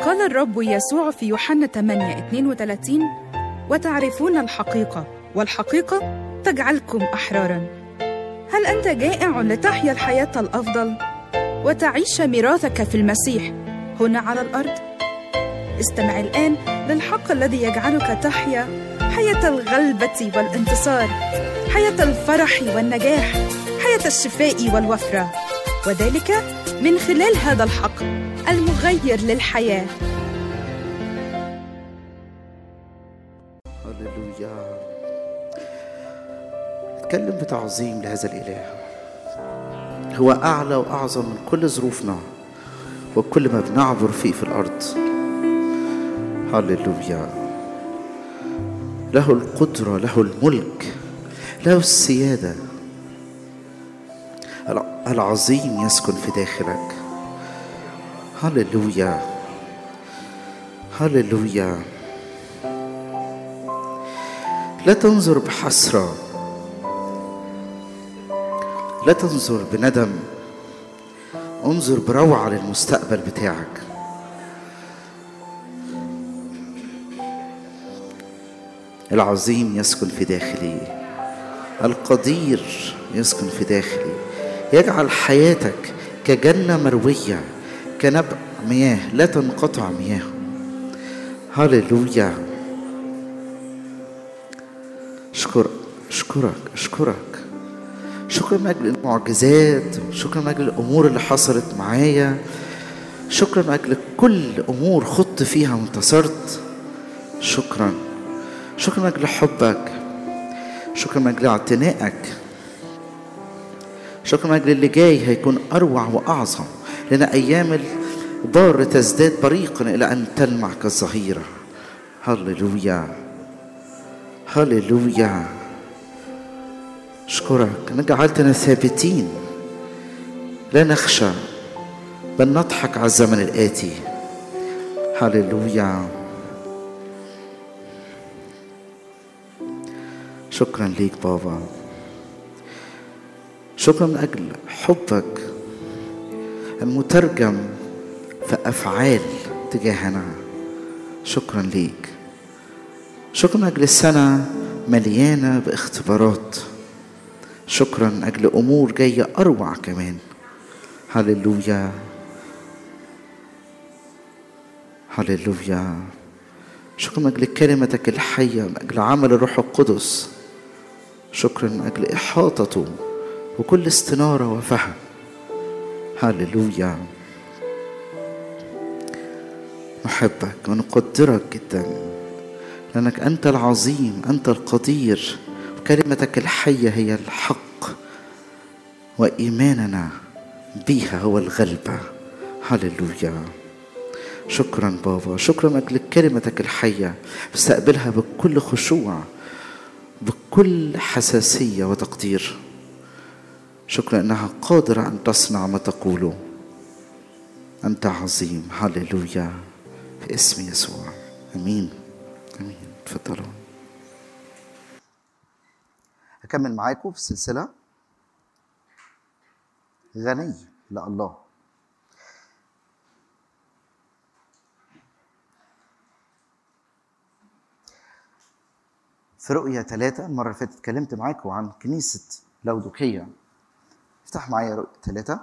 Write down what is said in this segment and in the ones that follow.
قال الرب يسوع في يوحنا 8 32 وتعرفون الحقيقة والحقيقة تجعلكم أحرارا هل أنت جائع لتحيا الحياة الأفضل وتعيش ميراثك في المسيح هنا على الأرض؟ استمع الآن للحق الذي يجعلك تحيا حياة الغلبة والانتصار حياة الفرح والنجاح حياة الشفاء والوفرة وذلك من خلال هذا الحق المغير للحياه هللويا نتكلم بتعظيم لهذا الإله هو أعلى وأعظم من كل ظروفنا وكل ما بنعبر فيه في الأرض هللويا له القدرة له الملك له السيادة العظيم يسكن في داخلك هللويا هللويا لا تنظر بحسرة لا تنظر بندم انظر بروعة للمستقبل بتاعك العظيم يسكن في داخلي القدير يسكن في داخلي يجعل حياتك كجنة مروية كنبع مياه لا تنقطع مياهه هللويا اشكرك اشكرك اشكرك شكرا من اجل المعجزات شكرا من اجل الامور اللي حصلت معايا شكرا من اجل كل امور خضت فيها وانتصرت شكرا شكرا من اجل حبك شكرا من اجل اعتنائك شكرا من اجل اللي جاي هيكون اروع واعظم لان ايام البار تزداد بريقا الى ان تلمع كالظهيره هللويا هللويا اشكرك انك جعلتنا ثابتين لا نخشى بل نضحك على الزمن الاتي هللويا شكرا ليك بابا شكرا من اجل حبك المترجم في افعال تجاهنا شكرا ليك شكرا من اجل السنه مليانه باختبارات شكرا من اجل امور جايه اروع كمان هللويا هللويا شكرا من اجل كلمتك الحيه من اجل عمل الروح القدس شكرا من اجل احاطته وكل استناره وفهم هللويا نحبك ونقدرك جدا لأنك أنت العظيم أنت القدير وكلمتك الحية هي الحق وإيماننا بها هو الغلبة هللويا شكرا بابا شكرا من أجل كلمتك الحية بستقبلها بكل خشوع بكل حساسية وتقدير شكرا انها قادره ان تصنع ما تقوله انت عظيم هللويا في اسم يسوع امين امين تفضلوا هكمل معاكم في السلسله غني لله في رؤية ثلاثة المرة اللي فاتت اتكلمت معاكم عن كنيسة لودوكية افتح معايا رؤية ثلاثة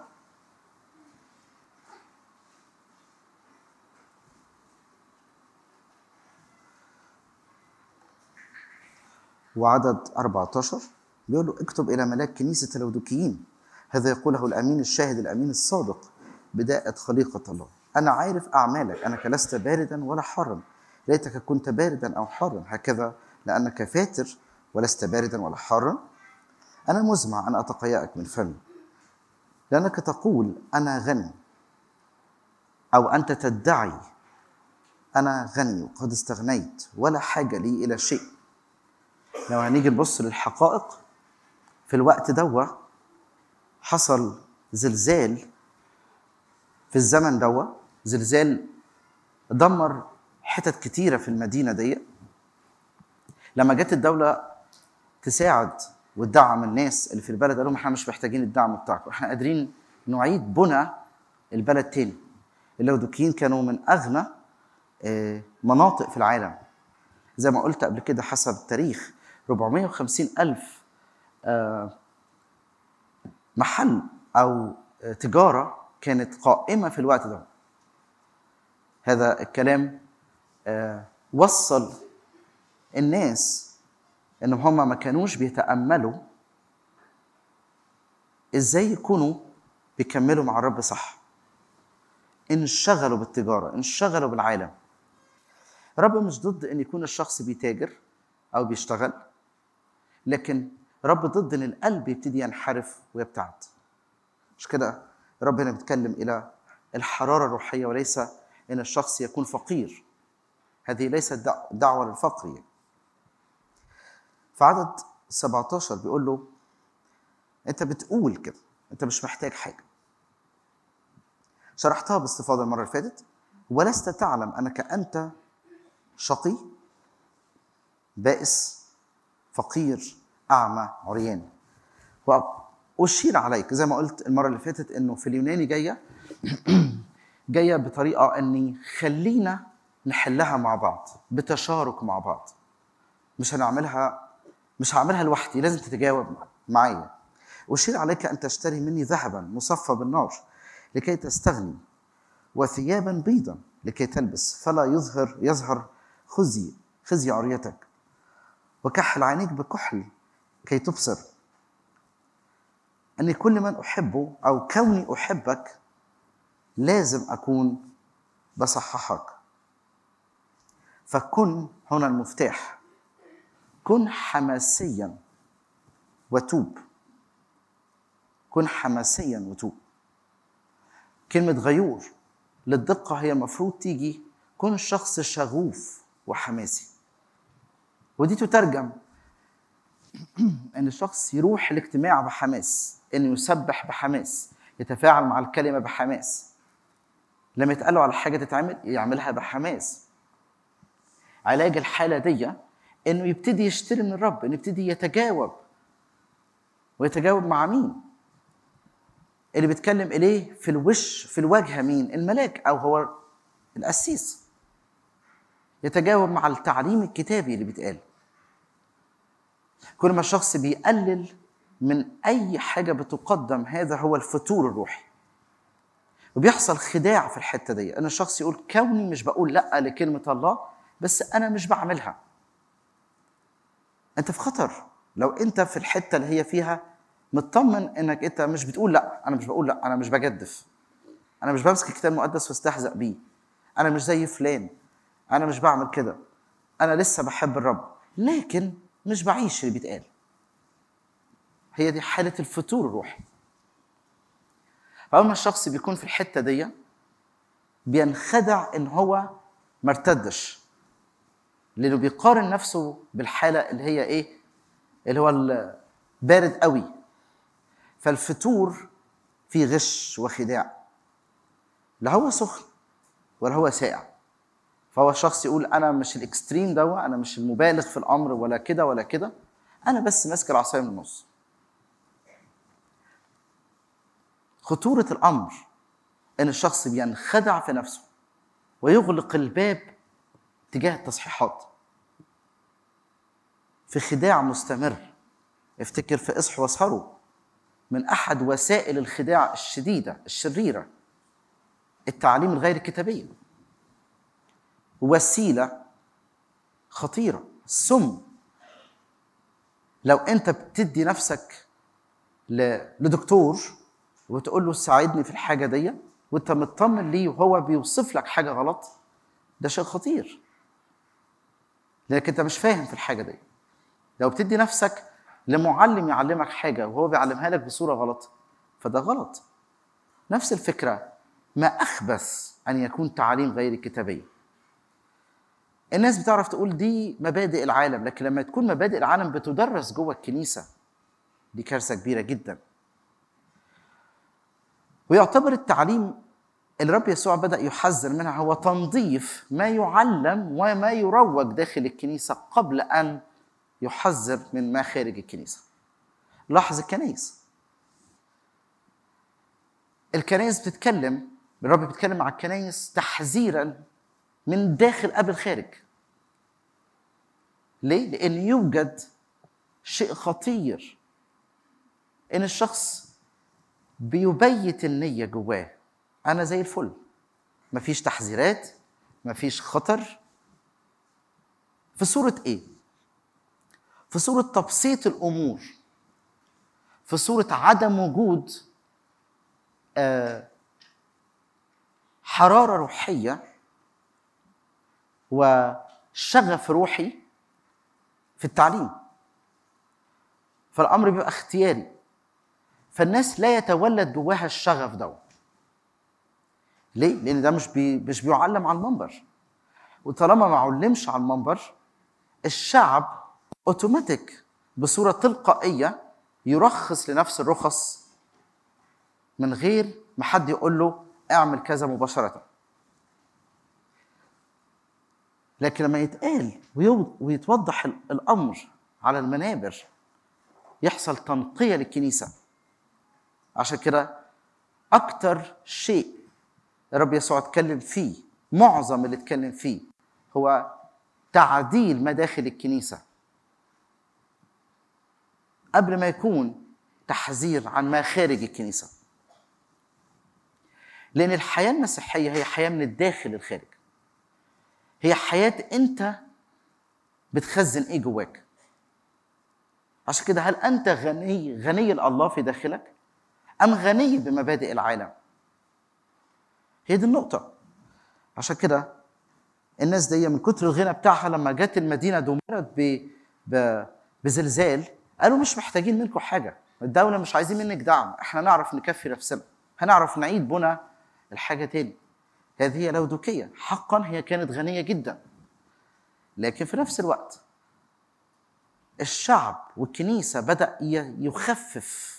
وعدد 14 بيقول له اكتب إلى ملاك كنيسة اللودوكيين هذا يقوله الأمين الشاهد الأمين الصادق بداءة خليقة الله أنا عارف أعمالك أنك لست باردا ولا حارا ليتك كنت باردا أو حارا هكذا لأنك فاتر ولست باردا ولا حارا أنا مزمع أن أتقيأك من فمي لأنك تقول أنا غني أو أنت تدعي أنا غني وقد استغنيت ولا حاجة لي إلى شيء لو هنيجي نبص للحقائق في الوقت دوا حصل زلزال في الزمن دوا زلزال دمر حتت كتيرة في المدينة دي لما جت الدولة تساعد وتدعم الناس اللي في البلد قالوا احنا مش محتاجين الدعم بتاعكم احنا قادرين نعيد بنى البلد تاني اللودوكيين كانوا من اغنى آه، مناطق في العالم زي ما قلت قبل كده حسب التاريخ 450 ألف آه، محل أو آه، تجارة كانت قائمة في الوقت ده هذا الكلام آه، وصل الناس انهم هم ما كانوش بيتاملوا ازاي يكونوا بيكملوا مع الرب صح انشغلوا بالتجاره انشغلوا بالعالم رب مش ضد ان يكون الشخص بيتاجر او بيشتغل لكن رب ضد ان القلب يبتدي ينحرف ويبتعد مش كده رب هنا بيتكلم الى الحراره الروحيه وليس ان الشخص يكون فقير هذه ليست دع- دعوه للفقر يعني. فعدد 17 بيقول له انت بتقول كده انت مش محتاج حاجه شرحتها باستفاضه المره اللي فاتت ولست تعلم انك انت شقي بائس فقير اعمى عريان واشير عليك زي ما قلت المره اللي فاتت انه في اليوناني جايه جايه بطريقه اني خلينا نحلها مع بعض بتشارك مع بعض مش هنعملها مش هعملها لوحدي لازم تتجاوب معايا أشير عليك أن تشتري مني ذهبا مصفى بالنار لكي تستغني وثيابا بيضا لكي تلبس فلا يظهر يظهر خزي خزي عريتك وكحل عينيك بكحل كي تبصر أني كل من أحبه أو كوني أحبك لازم أكون بصححك فكن هنا المفتاح كن حماسيا وتوب كن حماسيا وتوب كلمة غيور للدقة هي المفروض تيجي كن شخص شغوف وحماسي ودي تترجم ان الشخص يروح الاجتماع بحماس انه يسبح بحماس يتفاعل مع الكلمة بحماس لما يتقالوا على حاجة تتعمل يعملها بحماس علاج الحالة دي انه يبتدي يشتري من الرب انه يبتدي يتجاوب ويتجاوب مع مين اللي بيتكلم اليه في الوش في الواجهه مين الملاك او هو القسيس يتجاوب مع التعليم الكتابي اللي بيتقال كل ما الشخص بيقلل من اي حاجه بتقدم هذا هو الفتور الروحي وبيحصل خداع في الحته دي ان الشخص يقول كوني مش بقول لا لكلمه الله بس انا مش بعملها انت في خطر لو انت في الحته اللي هي فيها مطمن انك انت مش بتقول لا انا مش بقول لا انا مش بجدف انا مش بمسك الكتاب المقدس واستهزأ بيه انا مش زي فلان انا مش بعمل كده انا لسه بحب الرب لكن مش بعيش اللي بيتقال هي دي حاله الفتور الروحي فاول ما الشخص بيكون في الحته دي بينخدع ان هو ما ارتدش لانه بيقارن نفسه بالحاله اللي هي ايه اللي هو بارد قوي فالفتور فيه غش وخداع لا هو سخن ولا هو ساقع فهو الشخص يقول انا مش الاكستريم ده انا مش المبالغ في الامر ولا كده ولا كده انا بس ماسك العصايه من النص خطوره الامر ان الشخص بينخدع في نفسه ويغلق الباب تجاه التصحيحات في خداع مستمر افتكر في اصحوا واسهروا من احد وسائل الخداع الشديده الشريره التعليم الغير كتابي وسيله خطيره سم لو انت بتدي نفسك ل- لدكتور وتقول له ساعدني في الحاجه دي وانت مطمن ليه وهو بيوصف لك حاجه غلط ده شيء خطير لانك انت مش فاهم في الحاجه دي لو بتدي نفسك لمعلم يعلمك حاجه وهو بيعلمها لك بصوره غلط فده غلط نفس الفكره ما اخبث ان يكون تعاليم غير كتابيه الناس بتعرف تقول دي مبادئ العالم لكن لما تكون مبادئ العالم بتدرس جوه الكنيسه دي كارثه كبيره جدا ويعتبر التعليم اللي رب يسوع بدا يحذر منها هو تنظيف ما يعلم وما يروج داخل الكنيسه قبل ان يحذر من ما خارج الكنيسه لاحظ الكنائس الكنائس بتتكلم الرب بيتكلم مع الكنائس تحذيرا من داخل قبل خارج ليه؟ لأن يوجد شيء خطير إن الشخص بيبيت النية جواه أنا زي الفل مفيش تحذيرات مفيش خطر في صورة إيه؟ في صورة تبسيط الأمور في صورة عدم وجود آه، حرارة روحية وشغف روحي في التعليم فالأمر بيبقى اختياري فالناس لا يتولد جواها الشغف ده ليه؟ لأن ده مش بي مش بيعلم على المنبر وطالما ما علمش على المنبر الشعب اوتوماتيك بصورة تلقائية يرخص لنفس الرخص من غير ما حد يقول له اعمل كذا مباشرة لكن لما يتقال ويو- ويتوضح ال- الأمر على المنابر يحصل تنقية للكنيسة عشان كده أكتر شيء الرب يسوع اتكلم فيه معظم اللي اتكلم فيه هو تعديل مداخل الكنيسة قبل ما يكون تحذير عن ما خارج الكنيسة لأن الحياة المسيحية هي حياة من الداخل للخارج هي حياة أنت بتخزن إيه جواك عشان كده هل أنت غني غني الله في داخلك أم غني بمبادئ العالم هي دي النقطة عشان كده الناس دي من كتر الغنى بتاعها لما جت المدينة دمرت ب... ب... بزلزال قالوا مش محتاجين منكم حاجة الدولة مش عايزين منك دعم احنا نعرف نكفي نفسنا هنعرف نعيد بنى الحاجة تاني هذه هي لودوكية حقا هي كانت غنية جدا لكن في نفس الوقت الشعب والكنيسة بدأ ي- يخفف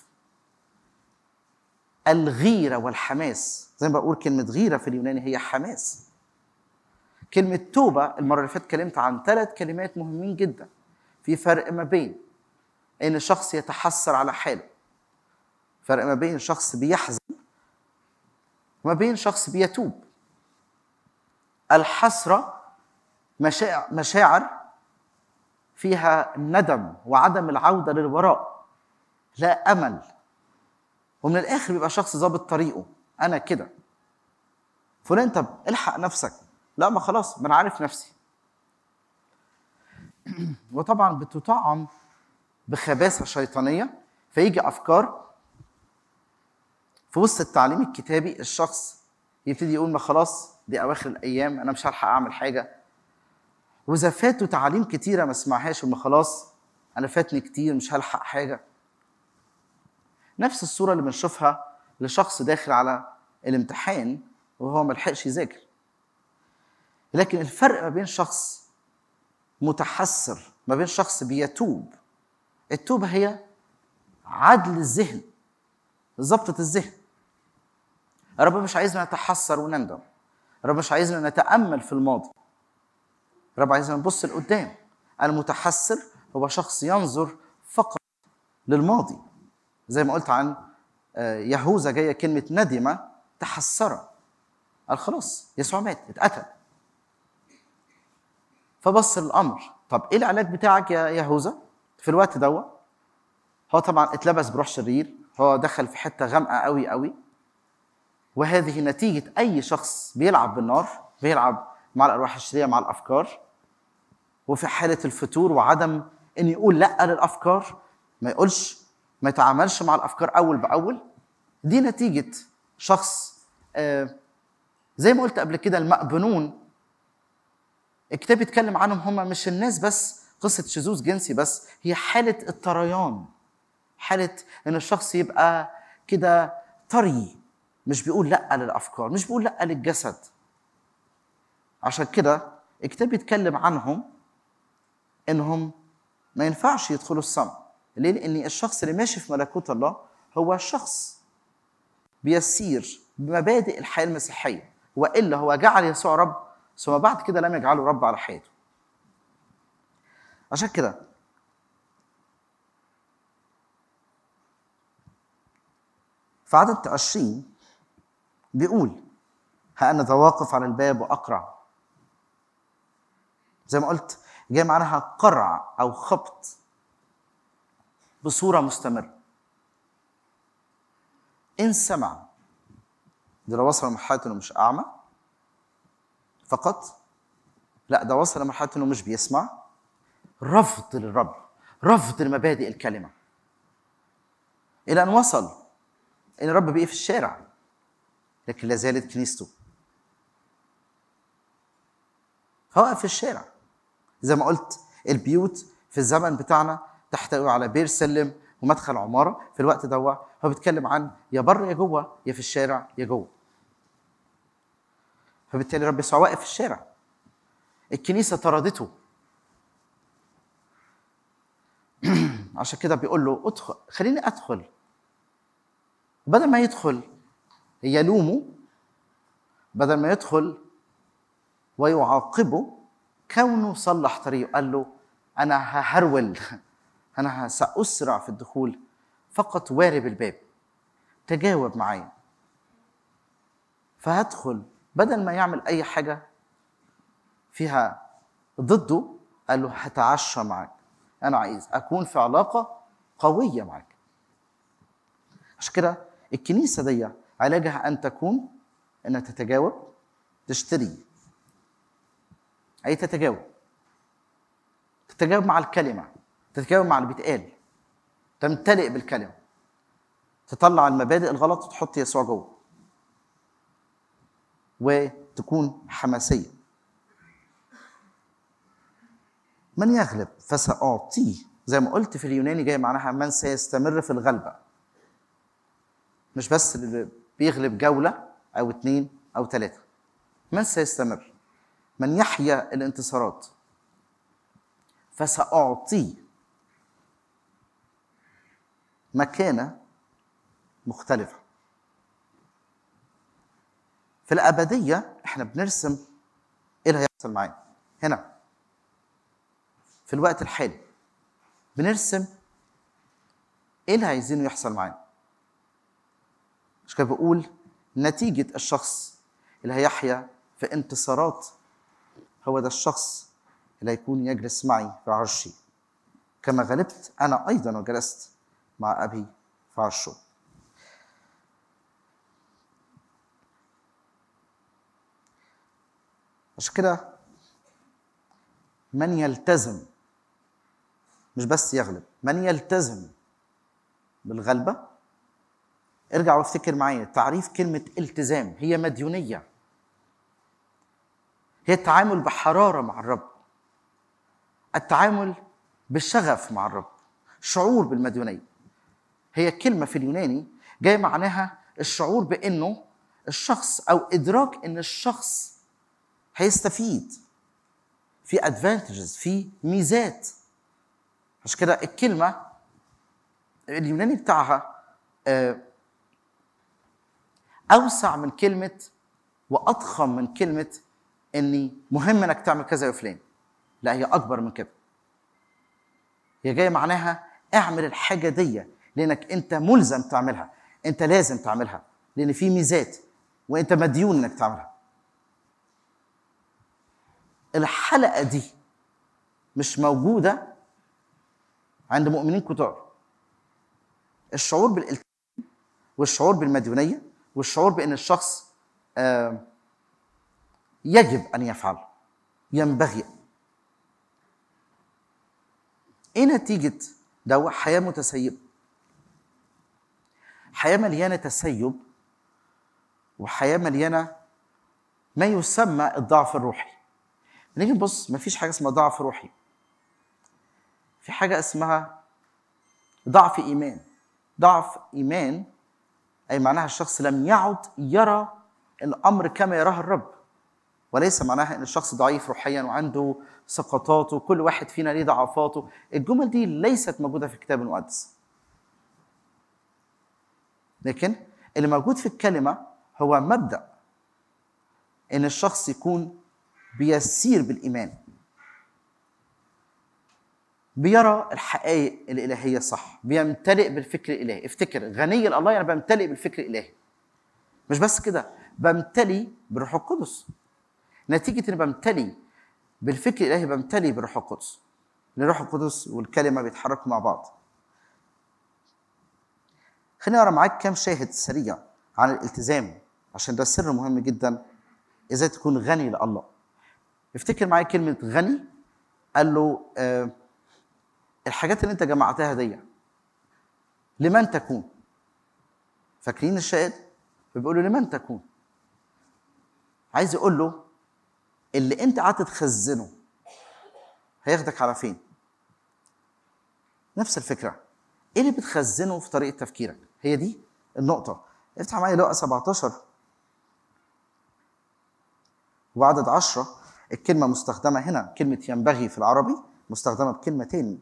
الغيرة والحماس زي ما بقول كلمة غيرة في اليوناني هي حماس كلمة توبة المرة اللي فاتت اتكلمت عن ثلاث كلمات مهمين جدا في فرق ما بين ان الشخص يتحسر على حاله فرق ما بين شخص بيحزن وما بين شخص بيتوب الحسرة مشاعر, مشاعر فيها ندم وعدم العودة للوراء لا أمل ومن الآخر بيبقى شخص ظابط طريقه أنا كده فلان طب الحق نفسك لا ما خلاص ما أنا عارف نفسي وطبعا بتطعم بخباثة شيطانية فيجي أفكار في وسط التعليم الكتابي الشخص يبتدي يقول ما خلاص دي أواخر الأيام أنا مش هلحق أعمل حاجة وإذا فاته تعاليم كتيرة ما اسمعهاش وما خلاص أنا فاتني كتير مش هلحق حاجة نفس الصورة اللي بنشوفها لشخص داخل على الامتحان وهو ما لحقش يذاكر لكن الفرق ما بين شخص متحسر ما بين شخص بيتوب التوبة هي عدل الذهن ضبطة الذهن الرب مش عايزنا نتحسر ونندم الرب مش عايزنا نتأمل في الماضي الرب عايزنا نبص لقدام المتحسر هو شخص ينظر فقط للماضي زي ما قلت عن آه، يهوذا جايه كلمه ندم تحسر قال خلاص يسوع مات اتقتل فبص للامر طب ايه العلاج بتاعك يا يهوذا في الوقت دوا هو طبعا اتلبس بروح شرير هو دخل في حته غامقه قوي قوي وهذه نتيجه اي شخص بيلعب بالنار بيلعب مع الارواح الشريره مع الافكار وفي حاله الفتور وعدم ان يقول لا للافكار ما يقولش ما يتعاملش مع الافكار اول باول دي نتيجه شخص آه، زي ما قلت قبل كده المأبنون الكتاب بيتكلم عنهم هم مش الناس بس قصه شذوذ جنسي بس هي حاله الطريان حاله ان الشخص يبقى كده طري مش بيقول لا للافكار مش بيقول لا للجسد عشان كده الكتاب بيتكلم عنهم انهم ما ينفعش يدخلوا السماء ليه؟ لان الشخص اللي ماشي في ملكوت الله هو شخص بيسير بمبادئ الحياه المسيحيه والا هو جعل يسوع رب ثم بعد كده لم يجعله رب على حياته عشان كده في عدد 20 بيقول ها أنا ذا واقف على الباب وأقرع زي ما قلت جاي معناها قرع او خبط بصوره مستمره ان سمع ده لو وصل لمرحله انه مش اعمى فقط لا ده وصل لمرحله انه مش بيسمع رفض للرب رفض لمبادئ الكلمه الى ان وصل ان الرب بقي في الشارع لكن لا زالت كنيسته فوقف في الشارع زي ما قلت البيوت في الزمن بتاعنا تحتوي على بير سلم ومدخل عماره في الوقت ده هو بيتكلم عن يا بره يا جوه يا في الشارع يا جوه فبالتالي رب يسوع واقف في الشارع الكنيسه طردته عشان كده بيقول له ادخل خليني ادخل بدل ما يدخل يلومه بدل ما يدخل ويعاقبه كونه صلح طريقه قال له انا ههرول انا ساسرع في الدخول فقط وارب الباب تجاوب معايا فهدخل بدل ما يعمل اي حاجه فيها ضده قال له هتعشى معاك انا عايز اكون في علاقه قويه معاك عشان كده الكنيسه دي علاجها ان تكون انها تتجاوب تشتري اي تتجاوب تتجاوب مع الكلمه تتجاوب مع اللي بيتقال تمتلئ بالكلمه تطلع المبادئ الغلط وتحط يسوع جوه وتكون حماسيه من يغلب فسأعطيه زي ما قلت في اليوناني جاي معناها من سيستمر في الغلبة مش بس اللي بيغلب جولة أو اتنين أو تلاتة من سيستمر من يحيا الانتصارات فسأعطيه مكانة مختلفة في الأبدية احنا بنرسم ايه اللي هيحصل معانا هنا في الوقت الحالي بنرسم ايه اللي عايزينه يحصل معانا مش كده بقول نتيجة الشخص اللي هيحيا في انتصارات هو ده الشخص اللي هيكون يجلس معي في عرشي كما غلبت أنا أيضا وجلست مع أبي في عرشه عشان كده من يلتزم مش بس يغلب من يلتزم بالغلبة ارجع وافتكر معايا تعريف كلمة التزام هي مديونية هي التعامل بحرارة مع الرب التعامل بشغف مع الرب شعور بالمديونية هي كلمة في اليوناني جاي معناها الشعور بأنه الشخص أو إدراك أن الشخص هيستفيد في ادفانتجز في ميزات عشان كده الكلمه اليوناني بتاعها اوسع من كلمه واضخم من كلمه اني مهم انك تعمل كذا يا فلان لا هي اكبر من كده هي جايه معناها اعمل الحاجه دي لانك انت ملزم تعملها انت لازم تعملها لان في ميزات وانت مديون انك تعملها الحلقه دي مش موجوده عند مؤمنين كتار الشعور بالالتزام والشعور بالمديونيه والشعور بان الشخص يجب ان يفعل ينبغي ايه نتيجه ده حياه متسيبه حياه مليانه تسيب وحياه مليانه ما يسمى الضعف الروحي نيجي نبص مفيش حاجه اسمها ضعف روحي في حاجه اسمها ضعف ايمان ضعف ايمان اي معناها الشخص لم يعد يرى الامر كما يراه الرب وليس معناها ان الشخص ضعيف روحيا وعنده سقطاته كل واحد فينا ليه ضعفاته الجمل دي ليست موجوده في الكتاب المقدس لكن اللي موجود في الكلمه هو مبدا ان الشخص يكون بيسير بالايمان بيرى الحقائق الالهيه صح بيمتلئ بالفكر الالهي افتكر غني الله انا بمتلئ بالفكر الالهي مش بس كده بمتلي بالروح القدس نتيجه اني بمتلي بالفكر الالهي بمتلي بالروح القدس الروح القدس والكلمه بيتحركوا مع بعض خليني اقرا معاك كام شاهد سريع عن الالتزام عشان ده سر مهم جدا ازاي تكون غني لله افتكر معايا كلمه غني قال له آه الحاجات اللي انت جمعتها دي لمن تكون فاكرين الشاهد فبيقول له لمن تكون عايز يقول له اللي انت قعدت تخزنه هياخدك على فين نفس الفكره ايه اللي بتخزنه في طريقه تفكيرك هي دي النقطه افتح معايا لقا 17 وعدد 10 الكلمة مستخدمة هنا كلمة ينبغي في العربي مستخدمة بكلمة تاني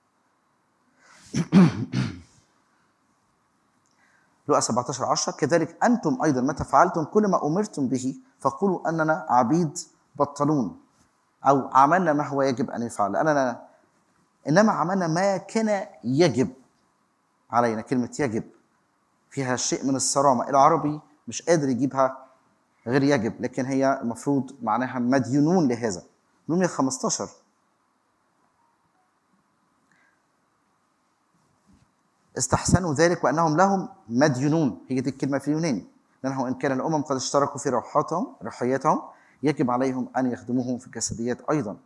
لقا 17 10 كذلك أنتم أيضا متى فعلتم كل ما أمرتم به فقولوا أننا عبيد بطلون أو عملنا ما هو يجب أن يفعل لأننا إنما عملنا ما كان يجب علينا كلمة يجب فيها شيء من الصرامة العربي مش قادر يجيبها غير يجب لكن هي المفروض معناها مديونون لهذا رومية 15 استحسنوا ذلك وانهم لهم مديونون هي دي الكلمه في اليوناني لانه ان كان الامم قد اشتركوا في روحاتهم روحياتهم يجب عليهم ان يخدموهم في الجسديات ايضا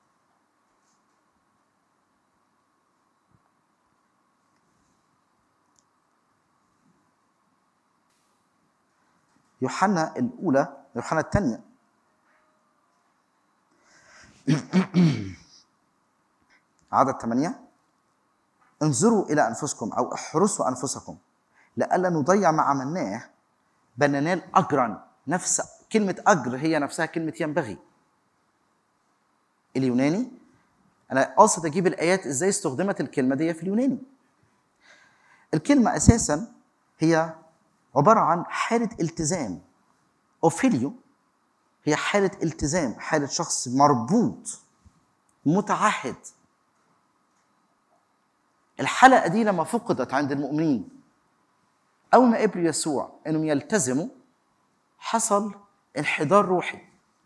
يوحنا الاولى يوحنا الثانيه عدد ثمانية انظروا إلى أنفسكم أو احرسوا أنفسكم لئلا نضيع ما عملناه بل ننال أجرا نفس كلمة أجر هي نفسها كلمة ينبغي اليوناني أنا قاصد أجيب الآيات إزاي استخدمت الكلمة دي في اليوناني الكلمة أساسا هي عبارة عن حالة التزام أوفيليو هي حالة التزام حالة شخص مربوط متعهد الحلقة دي لما فقدت عند المؤمنين أول ما قبلوا يسوع إنهم يلتزموا حصل انحدار روحي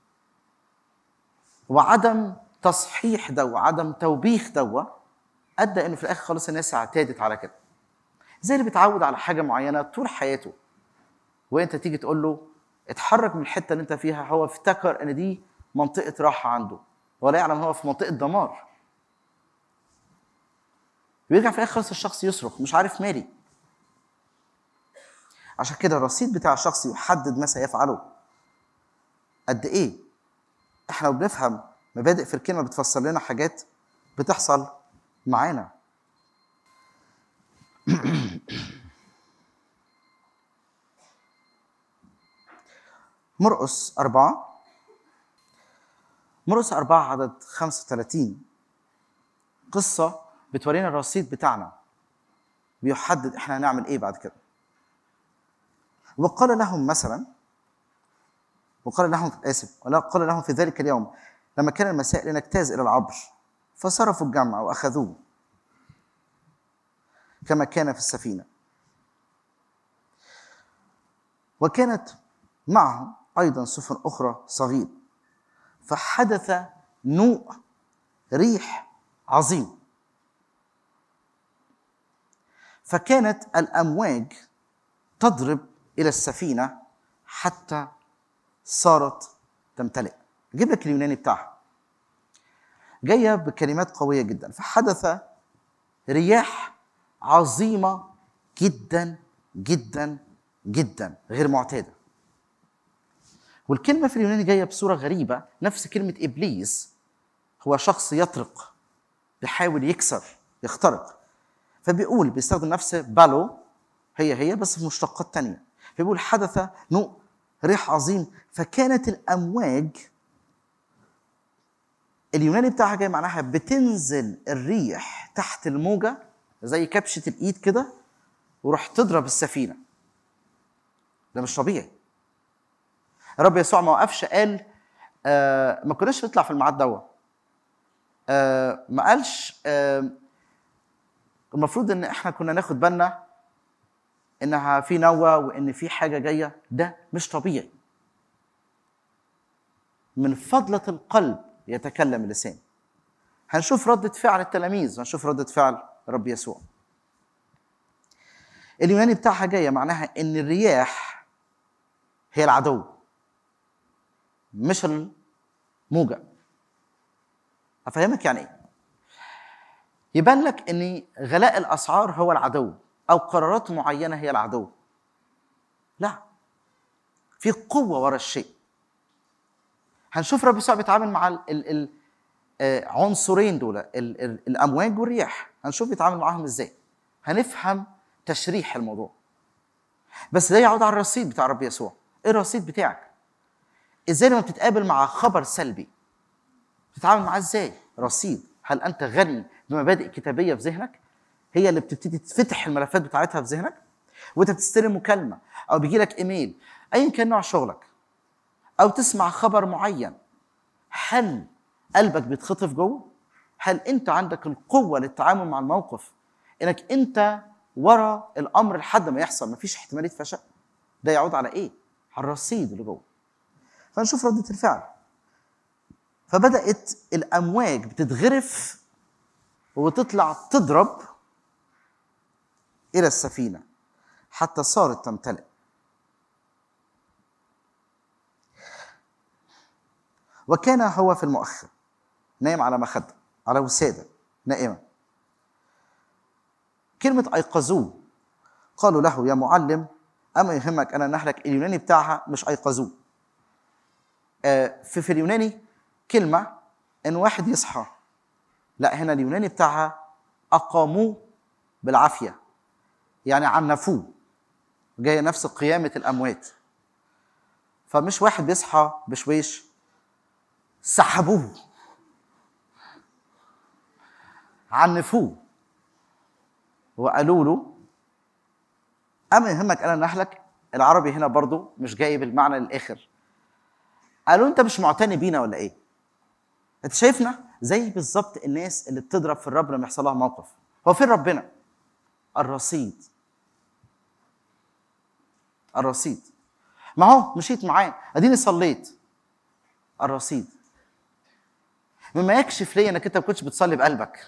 وعدم تصحيح ده وعدم توبيخ ده أدى إنه في الآخر خالص الناس اعتادت على كده زي اللي بيتعود على حاجة معينة طول حياته وأنت تيجي تقول له اتحرك من الحتة اللي أنت فيها هو افتكر إن دي منطقة راحة عنده ولا يعلم هو في منطقة دمار ويرجع في الاخر خالص الشخص يصرخ مش عارف مالي عشان كده الرصيد بتاع الشخص يحدد ما سيفعله قد ايه احنا لو بنفهم مبادئ في الكلمه بتفسر لنا حاجات بتحصل معانا مرقس أربعة مرقس أربعة عدد 35 قصة بتورينا الرصيد بتاعنا بيحدد احنا هنعمل ايه بعد كده وقال لهم مثلا وقال لهم اسف ولا قال لهم في ذلك اليوم لما كان المساء لنجتاز الى العبر فصرفوا الجمع واخذوه كما كان في السفينه وكانت معهم ايضا سفن اخرى صغير فحدث نوء ريح عظيم فكانت الامواج تضرب الى السفينه حتى صارت تمتلئ اجيب لك اليوناني بتاعها جايه بكلمات قويه جدا فحدث رياح عظيمه جدا جدا جدا غير معتاده والكلمه في اليوناني جايه بصوره غريبه نفس كلمه ابليس هو شخص يطرق بيحاول يكسر يخترق فبيقول بيستخدم نفس بالو هي هي بس في مشتقات تانية فبيقول حدث نوء ريح عظيم فكانت الأمواج اليوناني بتاعها جاي معناها بتنزل الريح تحت الموجة زي كبشة الإيد كده وراح تضرب السفينة ده مش طبيعي الرب يسوع ما وقفش قال آه ما كناش نطلع في الميعاد دوت آه ما قالش آه المفروض ان احنا كنا ناخد بالنا انها في نوى وان في حاجه جايه ده مش طبيعي من فضله القلب يتكلم اللسان هنشوف ردة فعل التلاميذ هنشوف ردة فعل رب يسوع اليوناني بتاعها جاية معناها إن الرياح هي العدو مش الموجة أفهمك يعني إيه؟ يبان لك إن غلاء الأسعار هو العدو أو قرارات معينة هي العدو لا في قوة ورا الشيء هنشوف رب يسوع بيتعامل مع ال ال ال آه، عنصرين دول ال ال الامواج والرياح هنشوف بيتعامل معاهم ازاي هنفهم تشريح الموضوع بس ده يعود على الرصيد بتاع رب يسوع ايه الرصيد بتاعك ازاي لما بتتقابل مع خبر سلبي بتتعامل معاه ازاي رصيد هل انت غني بمبادئ كتابيه في ذهنك هي اللي بتبتدي تفتح الملفات بتاعتها في ذهنك وانت بتستلم مكالمه او بيجي لك ايميل ايا كان نوع شغلك او تسمع خبر معين هل قلبك بيتخطف جوه هل انت عندك القوه للتعامل مع الموقف انك انت ورا الامر لحد ما يحصل مفيش احتماليه فشل ده يعود على ايه على الرصيد اللي جوه فنشوف ردة الفعل فبدأت الأمواج بتتغرف وتطلع تضرب إلى السفينة حتى صارت تمتلئ وكان هو في المؤخر نايم على مخدة على وسادة نائمة كلمة أيقظوه قالوا له يا معلم أما يهمك أنا نحلك اليوناني بتاعها مش أيقظوه آه، في في اليوناني كلمة إن واحد يصحى لا هنا اليوناني بتاعها أقاموه بالعافية يعني عنفوه جاية نفس قيامة الأموات فمش واحد بيصحى بشويش سحبوه عنفوه وقالوا له أما يهمك أنا نحلك العربي هنا برضو مش جاي بالمعنى للآخر قالوا أنت مش معتني بينا ولا إيه؟ أنت شايفنا زي بالظبط الناس اللي بتضرب في الرب لما يحصل لها موقف هو فين ربنا؟ الرصيد الرصيد ما هو مشيت معاه اديني صليت الرصيد مما يكشف لي انك انت ما كنتش بتصلي بقلبك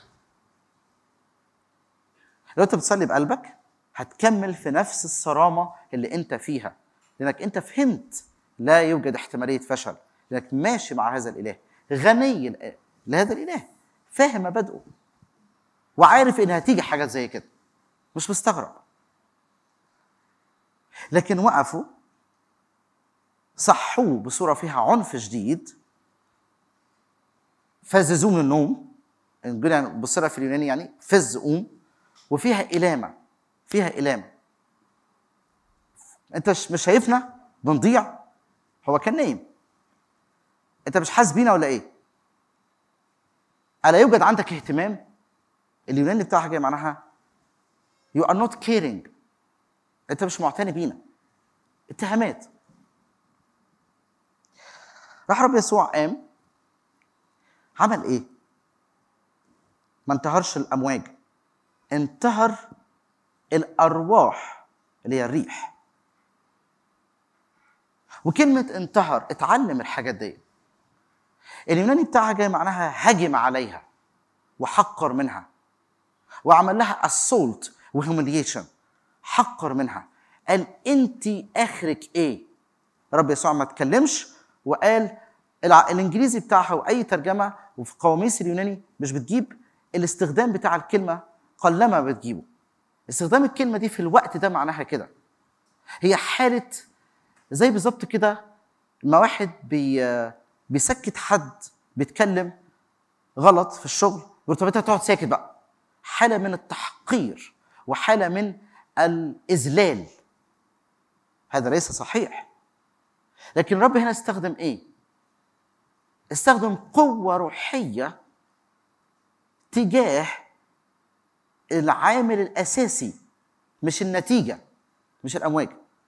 لو انت بتصلي بقلبك هتكمل في نفس الصرامه اللي انت فيها لانك انت فهمت لا يوجد احتماليه فشل لانك ماشي مع هذا الاله غني ل- لهذا الاله فاهم مبادئه وعارف ان هتيجي حاجات زي كده مش مستغرب لكن وقفوا صحوه بصوره فيها عنف شديد فززوه من النوم نقول يعني بصيرها في اليوناني يعني فز قوم وفيها إلامة فيها إلامة أنت مش مش شايفنا بنضيع هو كان نايم أنت مش حاسس بينا ولا إيه؟ ألا يوجد عندك اهتمام؟ اليوناني بتاعها جاي معناها you are not caring أنت مش معتني بينا اتهامات راح رب يسوع قام عمل ايه؟ ما انتهرش الامواج انتهر الارواح اللي هي الريح وكلمة انتهر اتعلم الحاجات دي اليوناني بتاعها جاي معناها هجم عليها وحقر منها وعمل لها assault وهوميليشن حقر منها قال انت اخرك ايه رب يسوع ما اتكلمش وقال الع- الانجليزي بتاعها واي ترجمه وفي قواميس اليوناني مش بتجيب الاستخدام بتاع الكلمه قلما بتجيبه استخدام الكلمه دي في الوقت ده معناها كده هي حاله زي بالظبط كده لما واحد بي بيسكت حد بيتكلم غلط في الشغل يقول طب انت تقعد ساكت بقى حاله من التحقير وحاله من الاذلال هذا ليس صحيح لكن الرب هنا استخدم ايه استخدم قوه روحيه تجاه العامل الاساسي مش النتيجه مش الامواج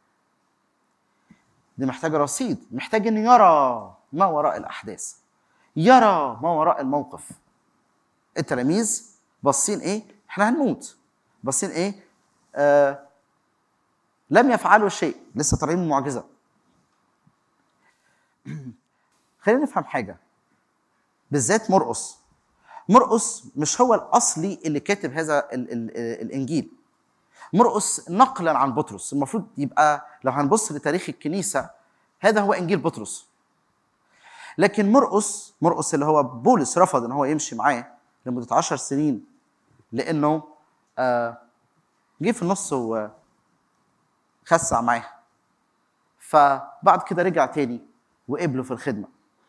دي محتاجه رصيد محتاج انه يرى ما وراء الاحداث يرى ما وراء الموقف التلاميذ باصين ايه احنا هنموت باصين ايه آه لم يفعلوا شيء لسه طالعين من معجزه خلينا نفهم حاجه بالذات مرقس مرقس مش هو الاصلي اللي كاتب هذا ال ال الانجيل مرقس نقلا عن بطرس المفروض يبقى لو هنبص لتاريخ الكنيسه هذا هو انجيل بطرس لكن مرقس مرقس اللي هو بولس رفض ان هو يمشي معاه لمده عشر سنين لانه آه جه في النص وخسع معاه فبعد كده رجع تاني وقبله في الخدمه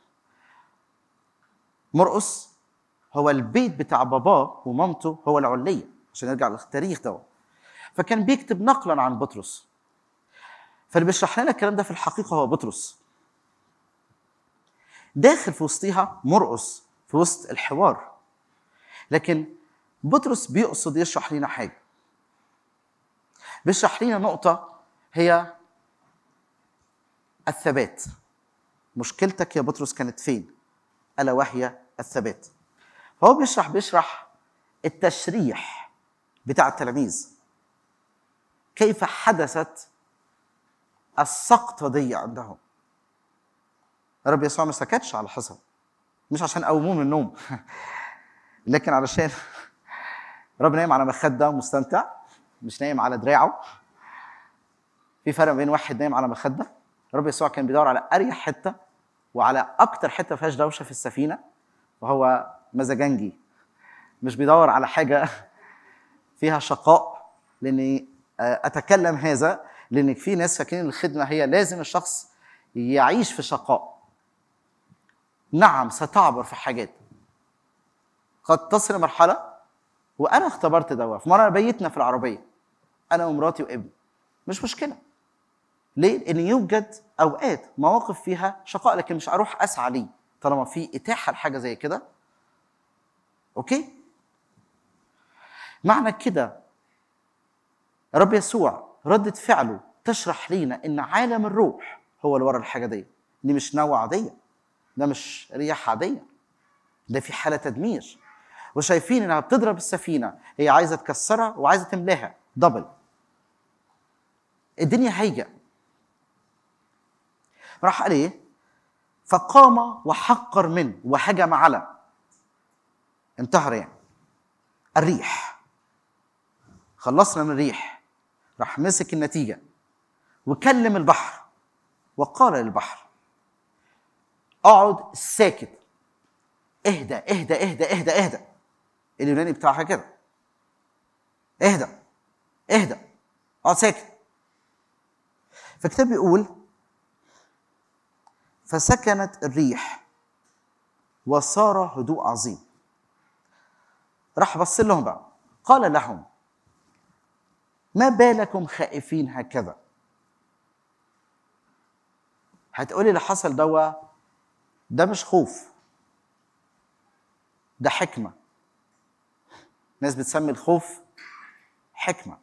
مرقس هو البيت بتاع باباه ومامته هو العليه عشان نرجع للتاريخ ده فكان بيكتب نقلا عن بطرس فاللي بيشرح لنا الكلام ده في الحقيقه هو بطرس داخل في وسطيها مرقس في وسط الحوار لكن بطرس بيقصد يشرح لنا حاجه بيشرح لنا نقطه هي الثبات مشكلتك يا بطرس كانت فين الا وهي الثبات فهو بيشرح بيشرح التشريح بتاع التلاميذ كيف حدثت السقطة دي عندهم الرب يسوع ما سكتش على حصل مش عشان قوموه من النوم لكن علشان الرب نايم على مخدة مستمتع مش نايم على دراعه في فرق بين واحد نايم على مخدة الرب يسوع كان بيدور على أريح حتة وعلى أكتر حتة فيهاش دوشة في السفينة وهو مزاجنجي مش بيدور على حاجة فيها شقاء لأني أتكلم هذا لأن في ناس فاكرين الخدمة هي لازم الشخص يعيش في شقاء نعم ستعبر في حاجات قد تصل مرحلة وأنا اختبرت ده في مرة بيتنا في العربية أنا ومراتي وابني مش مشكلة ليه؟ لأن يوجد أوقات مواقف فيها شقاء لكن مش أروح أسعى ليه طالما في إتاحة لحاجة زي كده أوكي؟ معنى كده رب يسوع ردة فعله تشرح لينا إن عالم الروح هو اللي ورا الحاجة دي دي مش نوع عادية ده مش رياح عادية ده في حالة تدمير وشايفين انها بتضرب السفينة هي عايزة تكسرها وعايزة تملاها دبل الدنيا هايجة راح قال ايه فقام وحقر منه وهجم على انتهر يعني الريح خلصنا من الريح راح مسك النتيجة وكلم البحر وقال للبحر اقعد ساكت اهدى اهدى اهدى اهدى اهدى اليوناني بتاعها كده اهدى اهدى اقعد ساكت فالكتاب بيقول فسكنت الريح وصار هدوء عظيم راح بص لهم بقى قال لهم ما بالكم خائفين هكذا هتقولي اللي حصل دوا ده مش خوف ده حكمه ناس بتسمي الخوف حكمه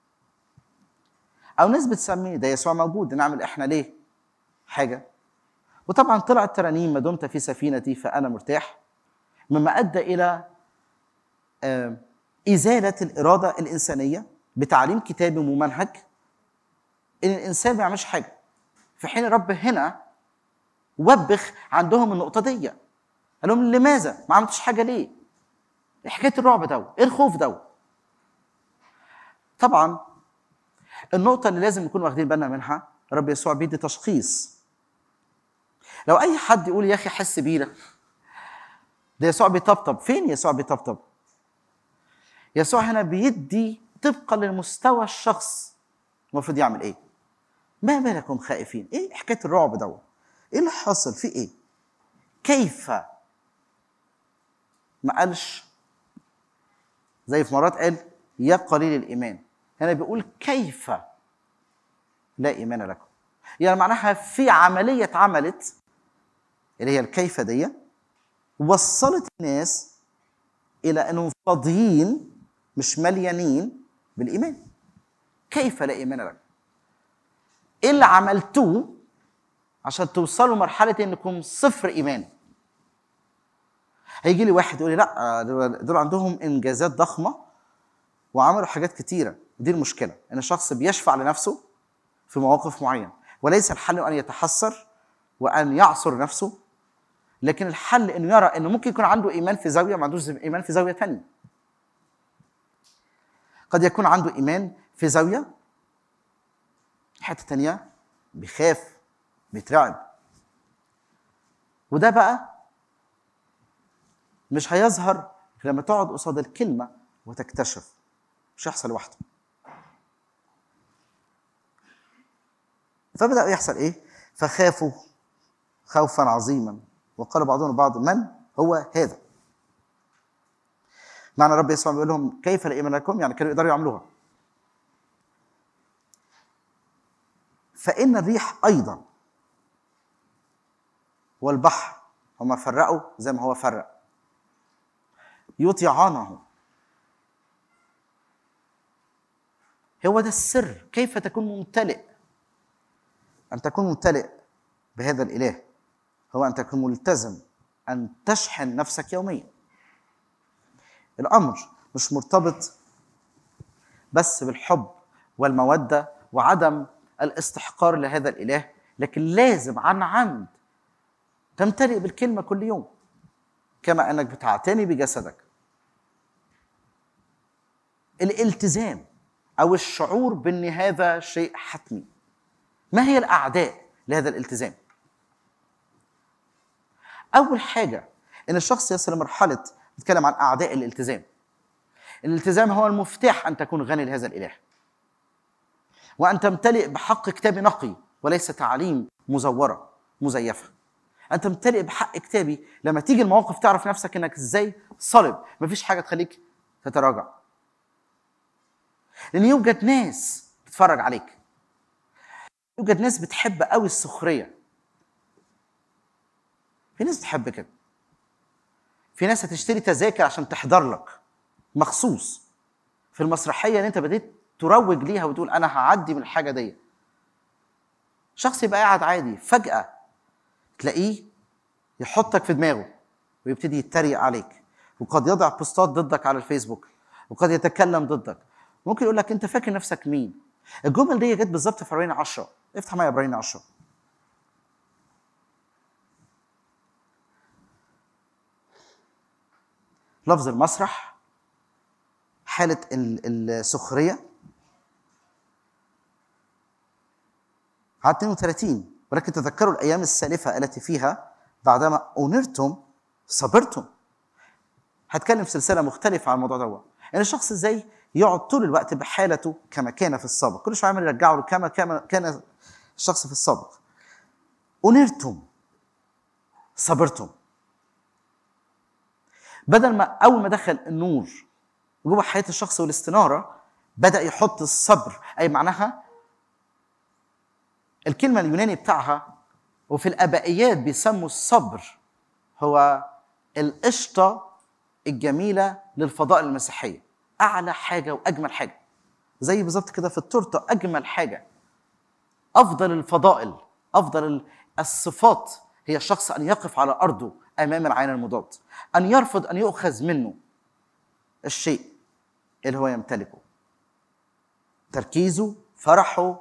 او ناس بتسميه ده يسوع موجود نعمل احنا ليه حاجه وطبعا طلعت ترانيم ما دمت في سفينتي فانا مرتاح مما ادى الى ازاله الاراده الانسانيه بتعليم كتابي ممنهج ان الانسان ما يعملش حاجه في حين الرب هنا وبخ عندهم النقطه دي قال لهم لماذا ما عملتش حاجه ليه ايه حكايه الرعب ده ايه الخوف ده طبعا النقطة اللي لازم نكون واخدين بالنا منها رب يسوع بيدي تشخيص لو أي حد يقول يا أخي حس بينا ده يسوع بيطبطب فين يسوع بيطبطب يسوع هنا بيدي طبقا للمستوى الشخص المفروض يعمل ايه ما بالكم خائفين ايه حكايه الرعب ده ايه اللي حصل في ايه كيف ما قالش زي في مرات قال يا قليل الايمان هنا بيقول كيف لا ايمان لكم يعني معناها في عمليه اتعملت اللي هي الكيف دي وصلت الناس الى انهم فاضيين مش مليانين بالايمان كيف لا ايمان لكم ايه اللي عملتوه عشان توصلوا مرحله انكم صفر ايمان هيجي لي واحد يقول لي لا دول عندهم انجازات ضخمه وعملوا حاجات كتيره دي المشكله ان الشخص بيشفع لنفسه في مواقف معينه وليس الحل ان يتحسر وان يعصر نفسه لكن الحل انه يرى انه ممكن يكون عنده ايمان في زاويه ما عندوش ايمان في زاويه ثانيه قد يكون عنده ايمان في زاويه حته ثانيه بيخاف بيترعب وده بقى مش هيظهر لما تقعد قصاد الكلمه وتكتشف مش هيحصل لوحده فبدأ يحصل ايه؟ فخافوا خوفا عظيما وقال بعضهم البعض من هو هذا؟ معنى رب يسوع بيقول لهم كيف لا ايمان لكم؟ يعني كانوا يقدروا يعملوها. فإن الريح أيضا والبحر هما فرقوا زي ما هو فرق يطيعانه هو ده السر كيف تكون ممتلئ أن تكون ممتلئ بهذا الإله هو أن تكون ملتزم أن تشحن نفسك يوميا الأمر مش مرتبط بس بالحب والمودة وعدم الاستحقار لهذا الإله لكن لازم عن عمد تمتلئ بالكلمة كل يوم كما أنك بتعتني بجسدك الالتزام أو الشعور بأن هذا شيء حتمي ما هي الأعداء لهذا الالتزام؟ أول حاجة إن الشخص يصل لمرحلة نتكلم عن أعداء الالتزام. الالتزام هو المفتاح أن تكون غني لهذا الإله. وأن تمتلئ بحق كتابي نقي وليس تعاليم مزورة مزيفة. أن تمتلئ بحق كتابي لما تيجي المواقف تعرف نفسك إنك إزاي صلب مفيش حاجة تخليك تتراجع. لأن يوجد ناس بتتفرج عليك يوجد ناس بتحب قوي السخريه في ناس بتحب كده في ناس هتشتري تذاكر عشان تحضر لك مخصوص في المسرحيه اللي انت بديت تروج ليها وتقول انا هعدي من الحاجه دي شخص يبقى قاعد عادي فجاه تلاقيه يحطك في دماغه ويبتدي يتريق عليك وقد يضع بوستات ضدك على الفيسبوك وقد يتكلم ضدك ممكن يقول لك انت فاكر نفسك مين الجمل دي جت بالظبط في عبرين 10 افتح معايا عبرين 10 لفظ المسرح حالة ال- السخرية على 32 ولكن تذكروا الأيام السالفة التي فيها بعدما أنرتم صبرتم هتكلم في سلسلة مختلفة عن الموضوع ده يعني الشخص ازاي يقعد طول الوقت بحالته كما كان في السابق كل شويه عمال يرجعه له كما كما كان الشخص في السابق أنرتم صبرتم بدل ما أول ما دخل النور جوه حياة الشخص والاستنارة بدأ يحط الصبر أي معناها الكلمة اليوناني بتاعها وفي الأبائيات بيسموا الصبر هو القشطة الجميلة للفضاء المسيحية أعلى حاجة وأجمل حاجة زي بالظبط كده في التورتة أجمل حاجة أفضل الفضائل أفضل الصفات هي الشخص أن يقف على أرضه أمام العين المضاد أن يرفض أن يؤخذ منه الشيء اللي هو يمتلكه تركيزه فرحه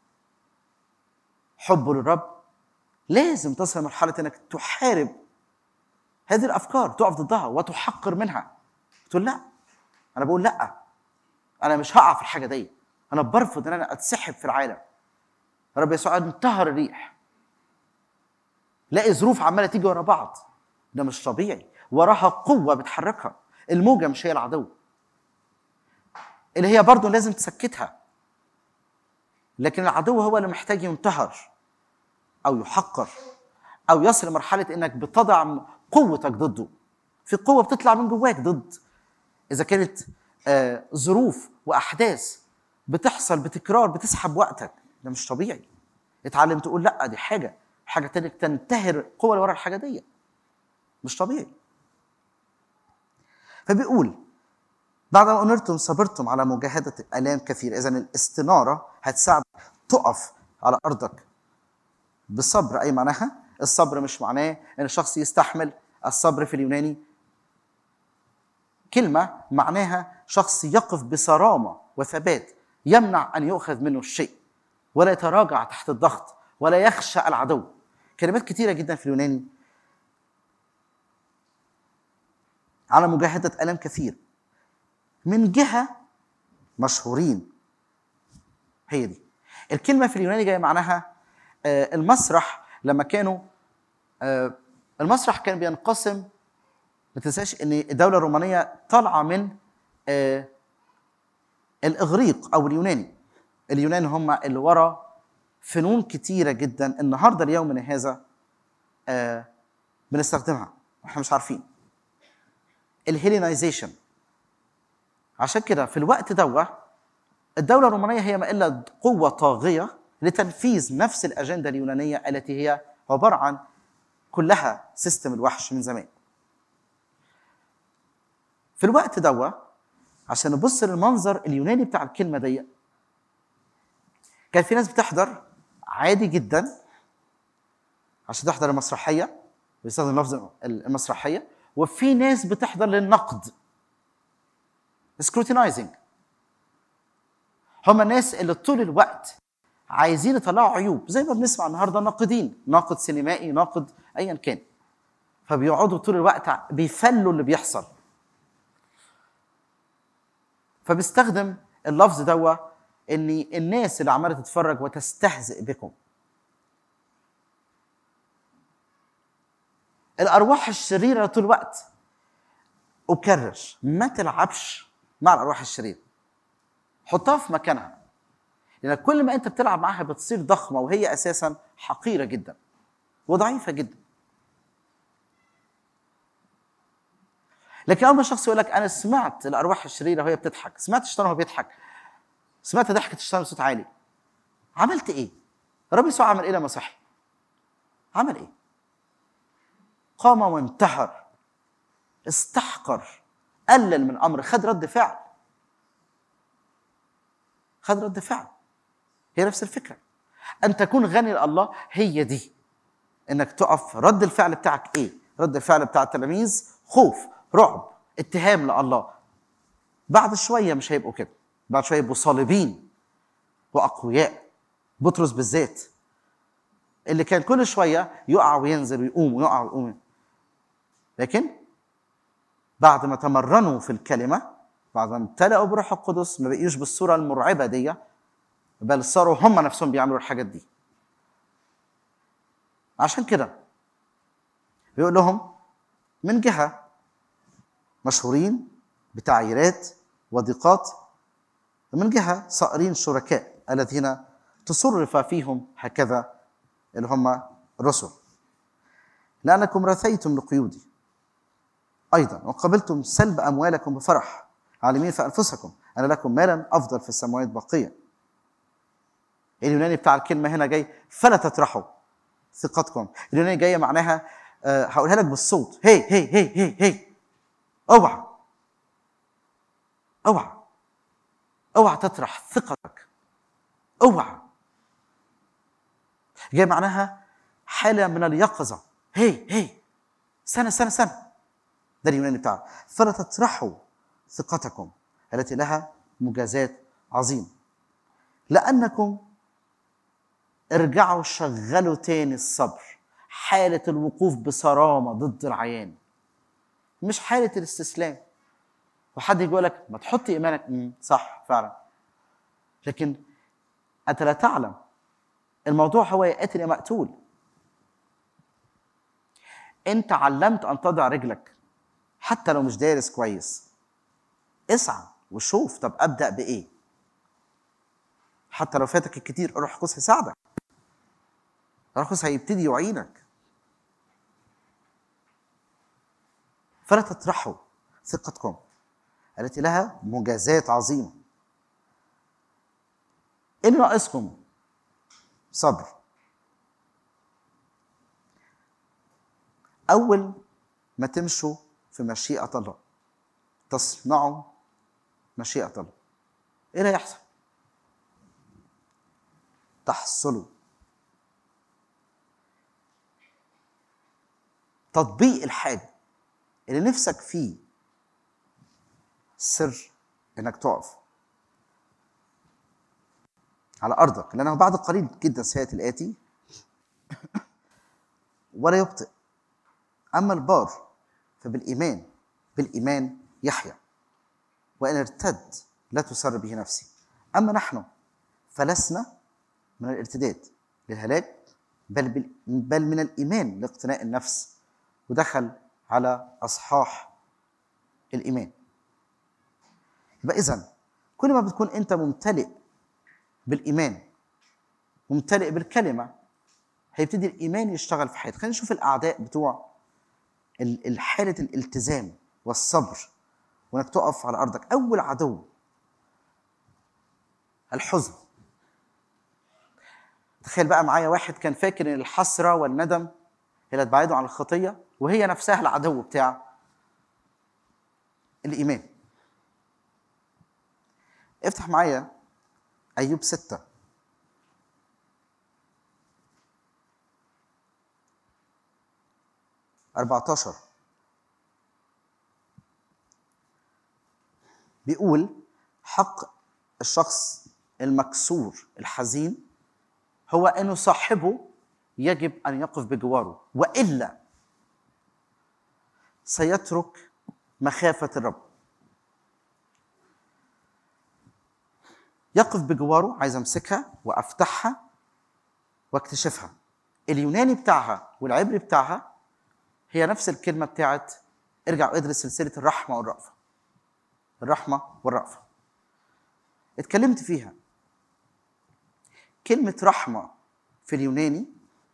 حبه للرب لازم تصل لمرحلة أنك تحارب هذه الأفكار تقف ضدها وتحقر منها تقول لا أنا بقول لا أنا مش هقع في الحاجة دي أنا برفض أن أنا أتسحب في العالم رب يسوع انتهر الريح لاقي ظروف عماله تيجي ورا بعض ده مش طبيعي وراها قوه بتحركها الموجه مش هي العدو اللي هي برضه لازم تسكتها لكن العدو هو اللي محتاج ينتهر او يحقر او يصل لمرحله انك بتضع قوتك ضده في قوه بتطلع من جواك ضد اذا كانت آه، ظروف واحداث بتحصل بتكرار بتسحب وقتك ده مش طبيعي اتعلم تقول لا دي حاجه حاجه تانية تنتهر القوه اللي ورا الحاجه دي مش طبيعي فبيقول بعد ما أمرتم صبرتم على مجاهدة آلام كثيرة إذا الاستنارة هتساعدك تقف على أرضك بالصبر أي معناها الصبر مش معناه إن الشخص يستحمل الصبر في اليوناني كلمة معناها شخص يقف بصرامة وثبات يمنع أن يؤخذ منه الشيء ولا يتراجع تحت الضغط ولا يخشى العدو كلمات كثيرة جدا في اليوناني على مجاهدة ألم كثير من جهة مشهورين هي دي الكلمة في اليوناني جاية معناها آه، المسرح لما كانوا آه، المسرح كان بينقسم ما تنساش ان الدولة الرومانية طالعة من آه، الإغريق أو اليوناني اليونان هم اللي ورا فنون كتيرة جدا النهاردة ليومنا هذا آه، بنستخدمها واحنا مش عارفين الهيلينايزيشن عشان كده في الوقت دوا الدولة الرومانية هي ما إلا قوة طاغية لتنفيذ نفس الأجندة اليونانية التي هي عبارة عن كلها سيستم الوحش من زمان في الوقت دوا عشان نبص للمنظر اليوناني بتاع الكلمة دي كان في ناس بتحضر عادي جدا عشان تحضر المسرحية بيستخدم لفظ المسرحية وفي ناس بتحضر للنقد سكروتينايزنج هم الناس اللي طول الوقت عايزين يطلعوا عيوب زي ما بنسمع النهارده ناقدين ناقد سينمائي ناقد ايا كان فبيقعدوا طول الوقت بيفلوا اللي بيحصل فبيستخدم اللفظ دوا ان الناس اللي عماله تتفرج وتستهزئ بكم الارواح الشريره طول الوقت اكرر ما تلعبش مع الارواح الشريره حطها في مكانها لان كل ما انت بتلعب معاها بتصير ضخمه وهي اساسا حقيره جدا وضعيفه جدا لكن اول ما شخص يقول لك انا سمعت الارواح الشريره وهي بتضحك سمعت الشيطان وهو بيضحك سمعت ضحكه الشيطان بصوت عالي عملت ايه ربي يسوع عمل ايه لما صحي عمل ايه قام وانتحر استحقر قلل من امر خد رد فعل خد رد فعل هي نفس الفكره ان تكون غني لله هي دي انك تقف رد الفعل بتاعك ايه رد الفعل بتاع التلاميذ خوف رعب اتهام لله بعد شويه مش هيبقوا كده بعد شويه يبقوا صالبين واقوياء بطرس بالذات اللي كان كل شويه يقع وينزل ويقوم ويقع ويقوم لكن بعد ما تمرنوا في الكلمه بعد ما امتلأوا بروح القدس ما بقيوش بالصوره المرعبه دي بل صاروا هم نفسهم بيعملوا الحاجات دي عشان كده بيقول لهم من جهه مشهورين بتعييرات وضيقات ومن جهه صائرين شركاء الذين تصرف فيهم هكذا اللي هم الرسل لانكم رثيتم لقيودي ايضا وقبلتم سلب اموالكم بفرح عالمين في انفسكم ان لكم مالا افضل في السماوات باقيا اليوناني بتاع الكلمه هنا جاي فلا تطرحوا ثقتكم اليوناني جايه معناها أه هقولها لك بالصوت هي هي هي هي هي اوعى اوعى اوعى تطرح ثقتك اوعى جاي معناها حاله من اليقظه هي هي سنه سنه سنه ده اليوناني بتاعه فلا تطرحوا ثقتكم التي لها مجازات عظيمه لانكم ارجعوا شغلوا تاني الصبر حاله الوقوف بصرامه ضد العيان مش حاله الاستسلام وحد يقول لك ما تحط ايمانك مم. صح فعلا لكن انت لا تعلم الموضوع هو يا قاتل يا مقتول انت علمت ان تضع رجلك حتى لو مش دارس كويس اسعى وشوف طب ابدا بايه حتى لو فاتك الكتير الروح القدس هيساعدك الروح القدس هيبتدي يعينك فلا تطرحوا ثقتكم التي لها مجازات عظيمه ان ناقصكم صبر اول ما تمشوا في مشيئه الله تصنعوا مشيئه الله ايه اللي هيحصل تحصلوا تطبيق الحاجه اللي نفسك فيه سر انك تقف على ارضك لانه بعد قليل جدا سياتي الاتي ولا يبطئ اما البار فبالايمان بالايمان يحيا وان ارتد لا تسر به نفسي اما نحن فلسنا من الارتداد للهلاك بل بال- بل من الايمان لاقتناء النفس ودخل على اصحاح الايمان يبقى اذا كل ما بتكون انت ممتلئ بالايمان ممتلئ بالكلمه هيبتدي الايمان يشتغل في حياتك خلينا نشوف الاعداء بتوع ال- ال- حاله الالتزام والصبر وانك تقف على ارضك اول عدو الحزن تخيل بقى معايا واحد كان فاكر ان الحسره والندم هي اللي هتبعده عن الخطيه وهي نفسها العدو بتاع الايمان افتح معايا ايوب ستة أربعتاشر بيقول حق الشخص المكسور الحزين هو انه صاحبه يجب ان يقف بجواره والا سيترك مخافه الرب يقف بجواره عايز امسكها وافتحها واكتشفها اليوناني بتاعها والعبري بتاعها هي نفس الكلمه بتاعت ارجع وادرس سلسله الرحمه والرأفه الرحمه والرأفه اتكلمت فيها كلمة رحمة في اليوناني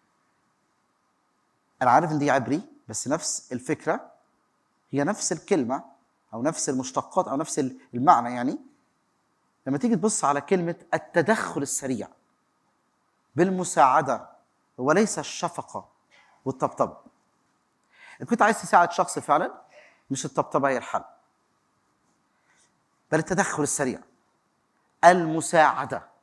أنا عارف إن دي عبري بس نفس الفكرة هي نفس الكلمة أو نفس المشتقات أو نفس المعنى يعني لما تيجي تبص على كلمة التدخل السريع بالمساعدة وليس الشفقة والطبطبة إن كنت عايز تساعد شخص فعلا مش الطبطبة هي الحل بل التدخل السريع المساعده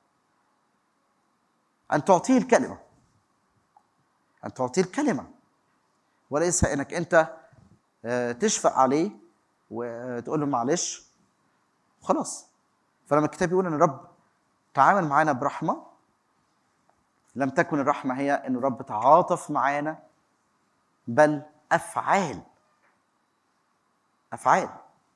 أن تعطيه الكلمة أن تعطيه الكلمة وليس إنك أنت آه، تشفق عليه وتقول له معلش خلاص فلما الكتاب يقول إن الرب تعامل معانا برحمة لم تكن الرحمة هي إن الرب تعاطف معانا بل أفعال أفعال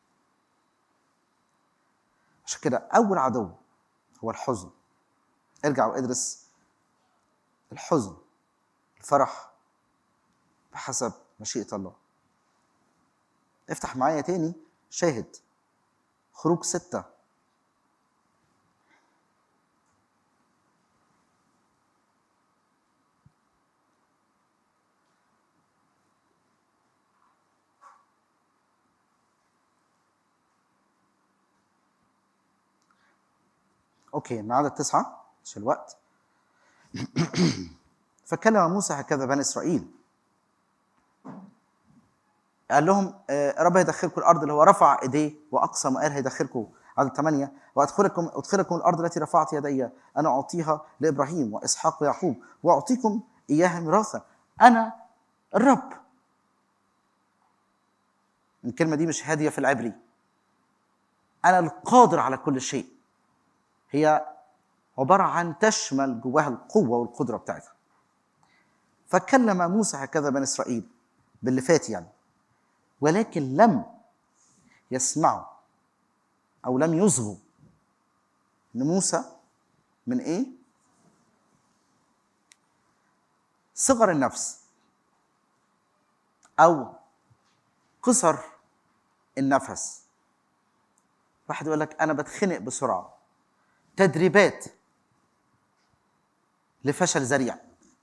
عشان كده أول عدو هو الحزن ارجع وادرس الحزن الفرح بحسب مشيئة الله افتح معايا تاني شاهد خروج ستة اوكي من عدد تسعة مش الوقت فكلم موسى هكذا بني اسرائيل قال لهم آه، رب هيدخلكم الارض اللي هو رفع ايديه واقسم وقال هيدخلكم عدد ثمانية وادخلكم ادخلكم الارض التي رفعت يدي انا اعطيها لابراهيم واسحاق ويعقوب واعطيكم اياها ميراثا انا الرب الكلمه دي مش هاديه في العبري انا القادر على كل شيء هي عباره عن تشمل جواها القوه والقدره بتاعتها فكلم موسى هكذا بني اسرائيل باللي فات يعني ولكن لم يسمعوا او لم يصغوا ان موسى من ايه صغر النفس او قصر النفس واحد يقول لك انا بتخنق بسرعه تدريبات لفشل ذريع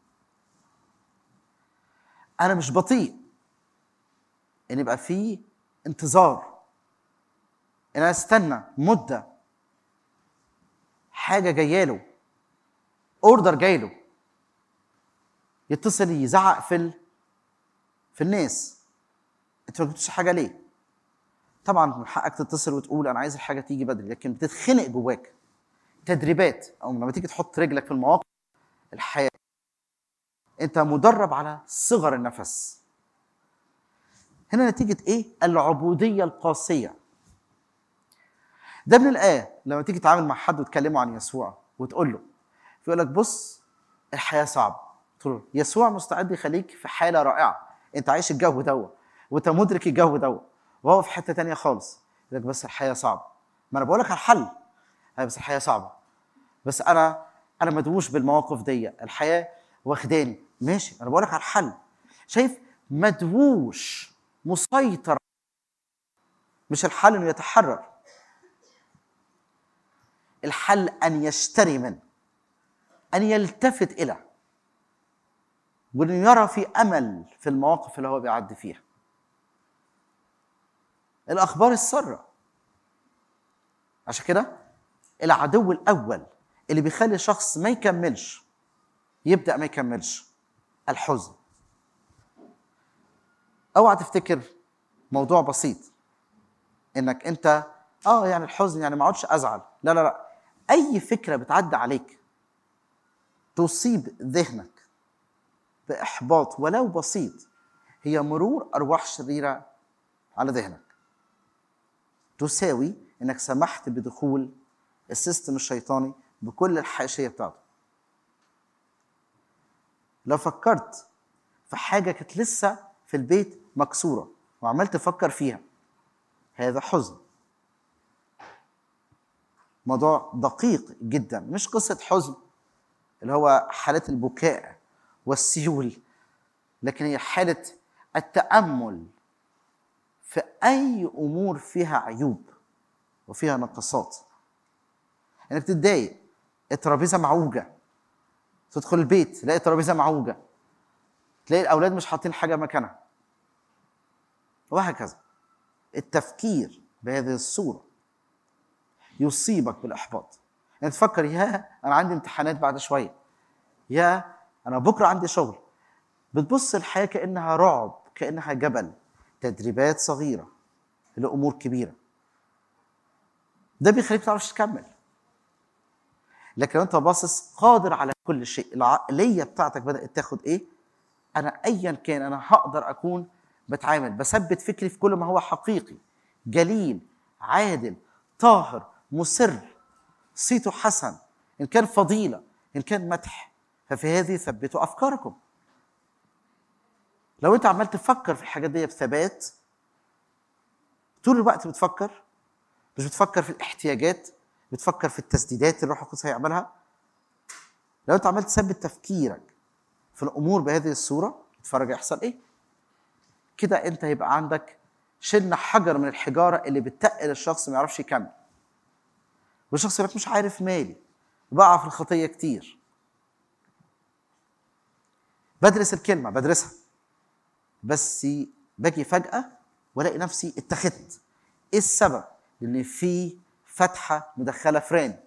انا مش بطيء ان يبقى في انتظار ان انا استنى مده حاجه جايه له اوردر جاي له يتصل يزعق في ال... في الناس انت ما جبتش حاجه ليه طبعا من حقك تتصل وتقول انا عايز الحاجه تيجي بدري لكن بتتخنق جواك تدريبات او لما تيجي تحط رجلك في المواقف الحياه انت مدرب على صغر النفس هنا نتيجه ايه العبوديه القاسيه ده من الايه لما تيجي تتعامل مع حد وتكلمه عن يسوع وتقول له فيقول لك بص الحياه صعبه تقول له يسوع مستعد يخليك في حاله رائعه انت عايش الجو دوت وانت مدرك الجو دوت وهو في حته تانية خالص يقول لك بس الحياه صعبه ما انا بقول لك على الحل أيوة بس الحياه صعبه بس انا انا مدووش بالمواقف دي الحياه واخداني ماشي انا بقول لك على الحل شايف مدووش مسيطر مش الحل انه يتحرر الحل ان يشتري منه ان يلتفت الى وانه يرى في امل في المواقف اللي هو بيعدي فيها الاخبار الساره عشان كده العدو الاول اللي بيخلي شخص ما يكملش يبدا ما يكملش الحزن اوعى تفتكر موضوع بسيط انك انت اه يعني الحزن يعني ما اقعدش ازعل لا لا لا اي فكره بتعدي عليك تصيب ذهنك باحباط ولو بسيط هي مرور ارواح شريره على ذهنك تساوي انك سمحت بدخول السيستم الشيطاني بكل الحاشيه بتاعته لو فكرت في حاجه كانت لسه في البيت مكسوره وعمال تفكر فيها هذا حزن موضوع دقيق جدا مش قصه حزن اللي هو حالات البكاء والسيول لكن هي حاله التامل في اي امور فيها عيوب وفيها نقصات انك تتضايق الترابيزه معوجه تدخل البيت تلاقي الترابيزه معوجه تلاقي الاولاد مش حاطين حاجه مكانها وهكذا التفكير بهذه الصوره يصيبك بالاحباط يعني تفكر يا انا عندي امتحانات بعد شويه يا انا بكره عندي شغل بتبص الحياه كانها رعب كانها جبل تدريبات صغيره لامور كبيره ده بيخليك تعرفش تكمل لكن لو انت باصص قادر على كل شيء العقليه بتاعتك بدات تاخد ايه انا ايا كان انا هقدر اكون بتعامل بثبت فكري في كل ما هو حقيقي جليل عادل طاهر مسر صيته حسن ان كان فضيله ان كان مدح ففي هذه ثبتوا افكاركم لو انت عمال تفكر في الحاجات دي بثبات طول الوقت بتفكر مش بتفكر في الاحتياجات بتفكر في التسديدات اللي الروح القدس هيعملها لو انت عمال تثبت تفكيرك في الامور بهذه الصوره اتفرج يحصل ايه كده انت هيبقى عندك شلنا حجر من الحجاره اللي بتتقل الشخص ما يعرفش يكمل والشخص يقول مش عارف مالي بقع في الخطيه كتير بدرس الكلمه بدرسها بس باجي فجاه والاقي نفسي اتخذت ايه السبب لان في فتحه مدخله فران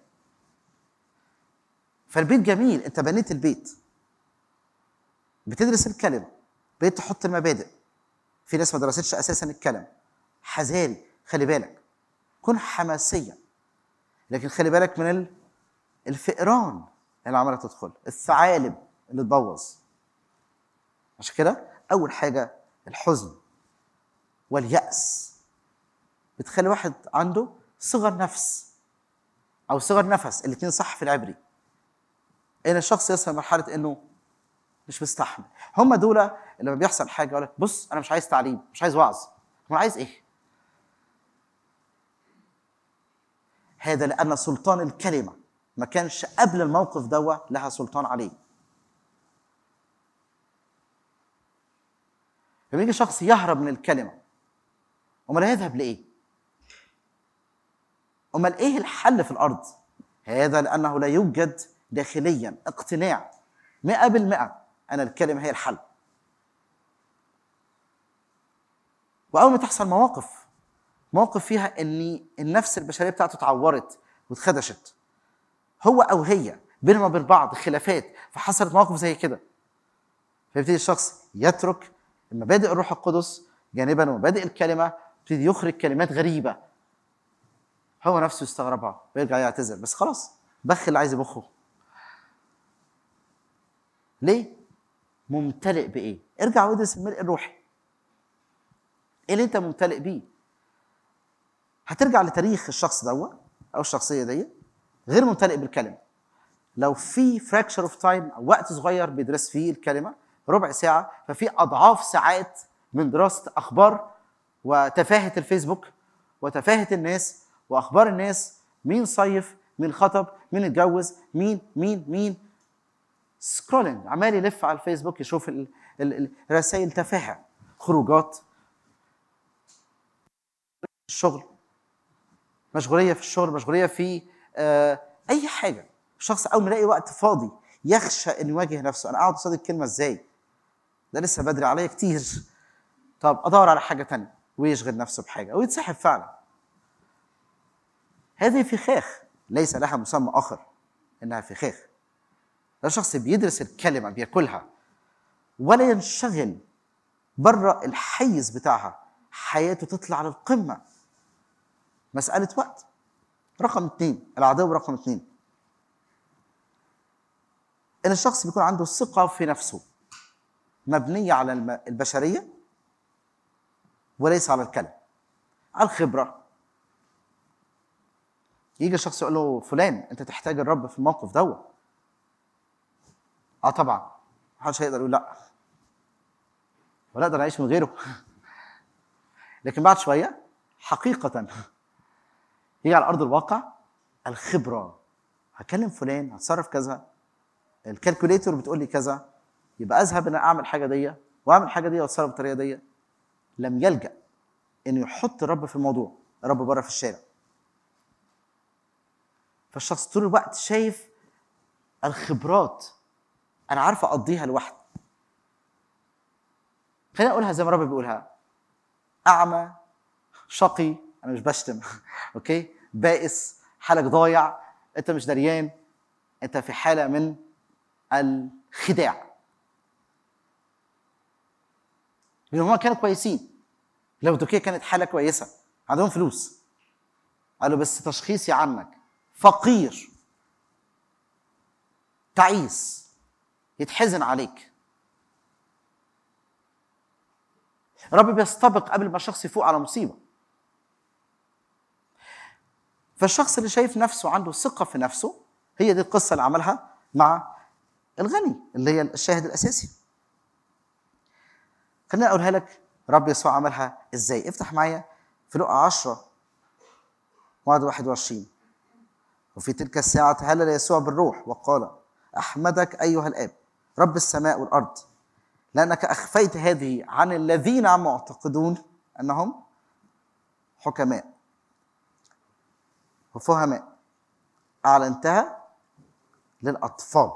فالبيت جميل انت بنيت البيت بتدرس الكلمه بقيت تحط المبادئ في ناس ما درستش اساسا الكلام حذاري خلي بالك كن حماسيا لكن خلي بالك من الفئران اللي عماله تدخل الثعالب اللي تبوظ عشان كده اول حاجه الحزن والياس بتخلي واحد عنده صغر نفس او صغر نفس الاثنين صح في العبري ان الشخص يصل لمرحله انه مش مستحمل هم دول اللي لما بيحصل حاجه يقول لك بص انا مش عايز تعليم مش عايز وعظ انا عايز ايه هذا لان سلطان الكلمه ما كانش قبل الموقف دوا لها سلطان عليه لما يجي شخص يهرب من الكلمه امال هيذهب لايه امال ايه الحل في الارض هذا لانه لا يوجد داخليا اقتناع مئة بالمئة أن الكلمة هي الحل وأول ما تحصل مواقف مواقف فيها أن النفس البشرية بتاعته اتعورت واتخدشت هو أو هي بينهم وبين بعض خلافات فحصلت مواقف زي كده فيبتدي الشخص يترك مبادئ الروح القدس جانبا ومبادئ الكلمة يبتدي يخرج كلمات غريبة هو نفسه يستغربها ويرجع يعتذر بس خلاص بخ اللي عايز يبخه ليه؟ ممتلئ بايه؟ ارجع وادرس الملء الروحي. ايه اللي انت ممتلئ بيه؟ هترجع لتاريخ الشخص دوت او الشخصيه دي غير ممتلئ بالكلمه. لو في فراكشر اوف تايم او وقت صغير بيدرس فيه الكلمه ربع ساعه ففي اضعاف ساعات من دراسه اخبار وتفاهه الفيسبوك وتفاهه الناس واخبار الناس مين صيف مين خطب مين اتجوز مين مين مين سكرولينج عمال يلف على الفيسبوك يشوف ال- ال- الرسائل تفاهه خروجات الشغل مشغوليه في الشغل مشغوليه في آه، اي حاجه الشخص اول ما يلاقي وقت فاضي يخشى ان يواجه نفسه انا اقعد قصاد الكلمه ازاي ده لسه بدري عليا كتير طب ادور على حاجه تانية ويشغل نفسه بحاجه ويتسحب فعلا هذه فخاخ ليس لها مسمى اخر انها فخاخ ده شخص بيدرس الكلمه بياكلها ولا ينشغل بره الحيز بتاعها حياته تطلع للقمه مساله وقت رقم اثنين العدو رقم اثنين ان الشخص بيكون عنده ثقه في نفسه مبنيه على الم- البشريه وليس على الكلام على الخبره يجي الشخص يقول له فلان انت تحتاج الرب في الموقف دوت اه طبعا محدش هيقدر يقول لا ولا اقدر اعيش من غيره لكن بعد شويه حقيقه يجي على ارض الواقع الخبره هكلم فلان هتصرف كذا الكالكوليتور بتقول لي كذا يبقى اذهب ان اعمل حاجه دي واعمل حاجه دي واتصرف بالطريقه دي لم يلجا انه يحط الرب في الموضوع الرب بره في الشارع فالشخص طول الوقت شايف الخبرات انا عارف اقضيها لوحدي خليني اقولها زي ما الرب بيقولها اعمى شقي انا مش بشتم اوكي بائس حالك ضايع انت مش دريان انت في حاله من الخداع لان هم كانوا كويسين لو تركيا كانت حاله كويسه عندهم فلوس قالوا بس تشخيصي عنك فقير تعيس يتحزن عليك الرب بيستبق قبل ما الشخص يفوق على مصيبه فالشخص اللي شايف نفسه عنده ثقه في نفسه هي دي القصه اللي عملها مع الغني اللي هي الشاهد الاساسي خليني اقولها لك رب يسوع عملها ازاي افتح معايا في لقا 10 وعد 21 وفي تلك الساعة تهلل يسوع بالروح وقال أحمدك أيها الآب رب السماء والأرض لأنك أخفيت هذه عن الذين عم يعتقدون أنهم حكماء وفهماء أعلنتها للأطفال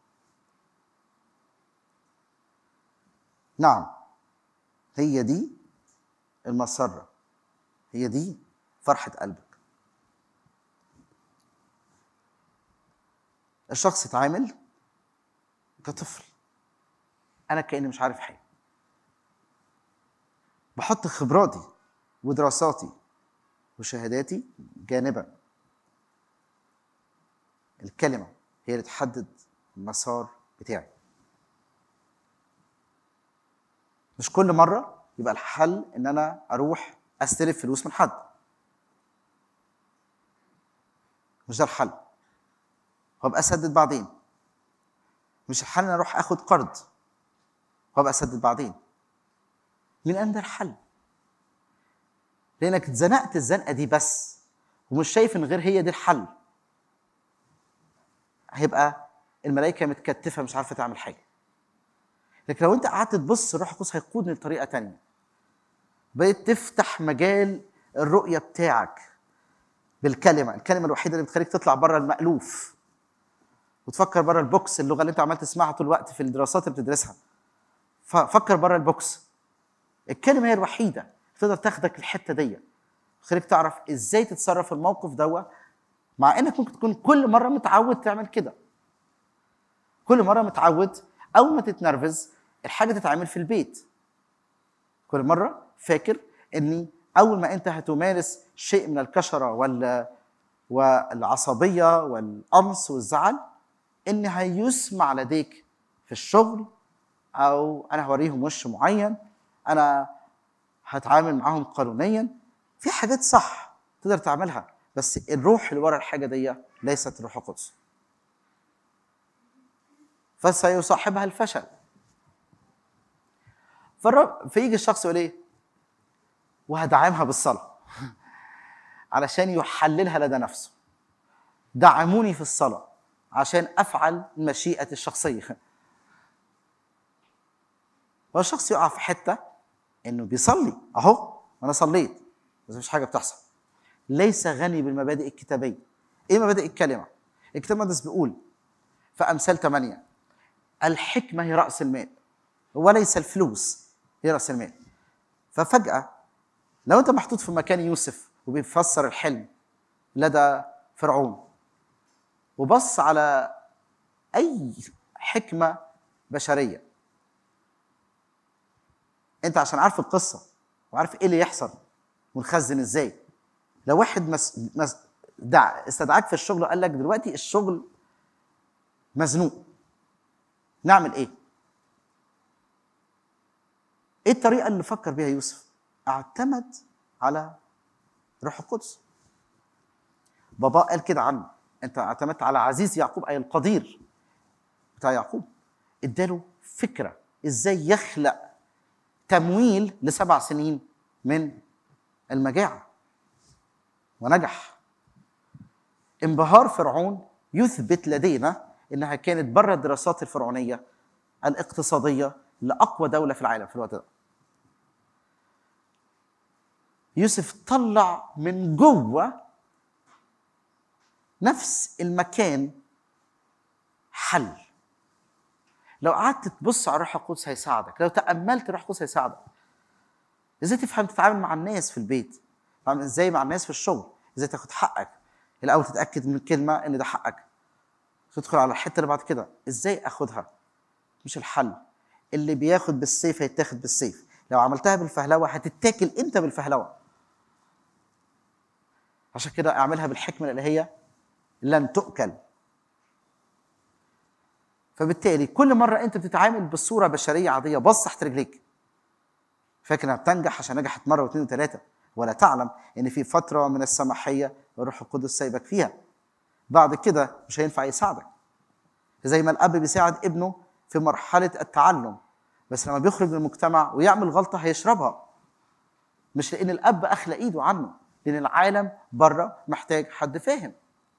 نعم هي دي المسرة هي دي فرحة قلبك الشخص يتعامل كطفل انا كاني مش عارف حاجه بحط خبراتي ودراساتي وشهاداتي جانبا الكلمه هي اللي تحدد المسار بتاعي مش كل مره يبقى الحل ان انا اروح استلف فلوس من حد مش ده الحل وابقى اسدد بعدين مش الحل ان اروح اخد قرض وابقى اسدد بعدين من اين ده الحل لانك اتزنقت الزنقه دي بس ومش شايف ان غير هي دي الحل هيبقى الملائكه متكتفه مش عارفه تعمل حاجه لكن لو انت قعدت تبص الروح القدس هيقودني لطريقه تانية بقيت تفتح مجال الرؤيه بتاعك بالكلمه الكلمه الوحيده اللي بتخليك تطلع بره المالوف وتفكر بره البوكس اللغه اللي انت عمال تسمعها طول الوقت في الدراسات اللي بتدرسها ففكر بره البوكس الكلمه هي الوحيده تقدر تاخدك الحته دي تخليك تعرف ازاي تتصرف في الموقف دوا مع انك ممكن تكون كل مره متعود تعمل كده كل مره متعود اول ما تتنرفز الحاجه تتعمل في البيت كل مره فاكر اني اول ما انت هتمارس شيء من الكشره وال والعصبيه والقمص والزعل ان هيسمع لديك في الشغل او انا هوريهم وش معين انا هتعامل معاهم قانونيا في حاجات صح تقدر تعملها بس الروح اللي ورا الحاجه دي ليست الروح القدس فسيصاحبها الفشل فالرب فيجي الشخص يقول ايه وهدعمها بالصلاه علشان يحللها لدى نفسه دعموني في الصلاه عشان افعل مشيئتي الشخصيه والشخص يقع في حته انه بيصلي اهو انا صليت بس مفيش حاجه بتحصل ليس غني بالمبادئ الكتابيه ايه مبادئ الكلمه الكتاب المقدس بيقول في امثال 8 الحكمه هي راس المال وليس الفلوس هي راس المال ففجاه لو انت محطوط في مكان يوسف وبيفسر الحلم لدى فرعون وبص على اي حكمه بشريه انت عشان عارف القصه وعارف ايه اللي يحصل ونخزن ازاي لو واحد مس... مس... دع... استدعاك في الشغل وقال لك دلوقتي الشغل مزنوق نعمل ايه ايه الطريقه اللي فكر بيها يوسف اعتمد على روح القدس بابا قال كده عنه انت اعتمدت على عزيز يعقوب اي القدير بتاع يعقوب اداله فكره ازاي يخلق تمويل لسبع سنين من المجاعه ونجح انبهار فرعون يثبت لدينا انها كانت بره الدراسات الفرعونيه الاقتصاديه لاقوى دوله في العالم في الوقت ده يوسف طلع من جوه نفس المكان حل لو قعدت تبص على الروح القدس هيساعدك لو تاملت الروح القدس هيساعدك ازاي تفهم تتعامل مع الناس في البيت تتعامل ازاي مع الناس في الشغل ازاي تاخد حقك الاول تتاكد من الكلمه ان ده حقك تدخل على الحته اللي بعد كده ازاي اخدها مش الحل اللي بياخد بالسيف هيتاخد بالسيف لو عملتها بالفهلوه هتتاكل انت بالفهلوه عشان كده اعملها بالحكمه الالهيه لن تؤكل فبالتالي كل مره انت بتتعامل بصوره بشريه عاديه بص تحت رجليك فاكر انها بتنجح عشان نجحت مره واثنين وثلاثه ولا تعلم ان في فتره من السماحيه الروح القدس سايبك فيها بعد كده مش هينفع يساعدك زي ما الاب بيساعد ابنه في مرحله التعلم بس لما بيخرج من المجتمع ويعمل غلطه هيشربها مش لان الاب اخلى ايده عنه لان العالم بره محتاج حد فاهم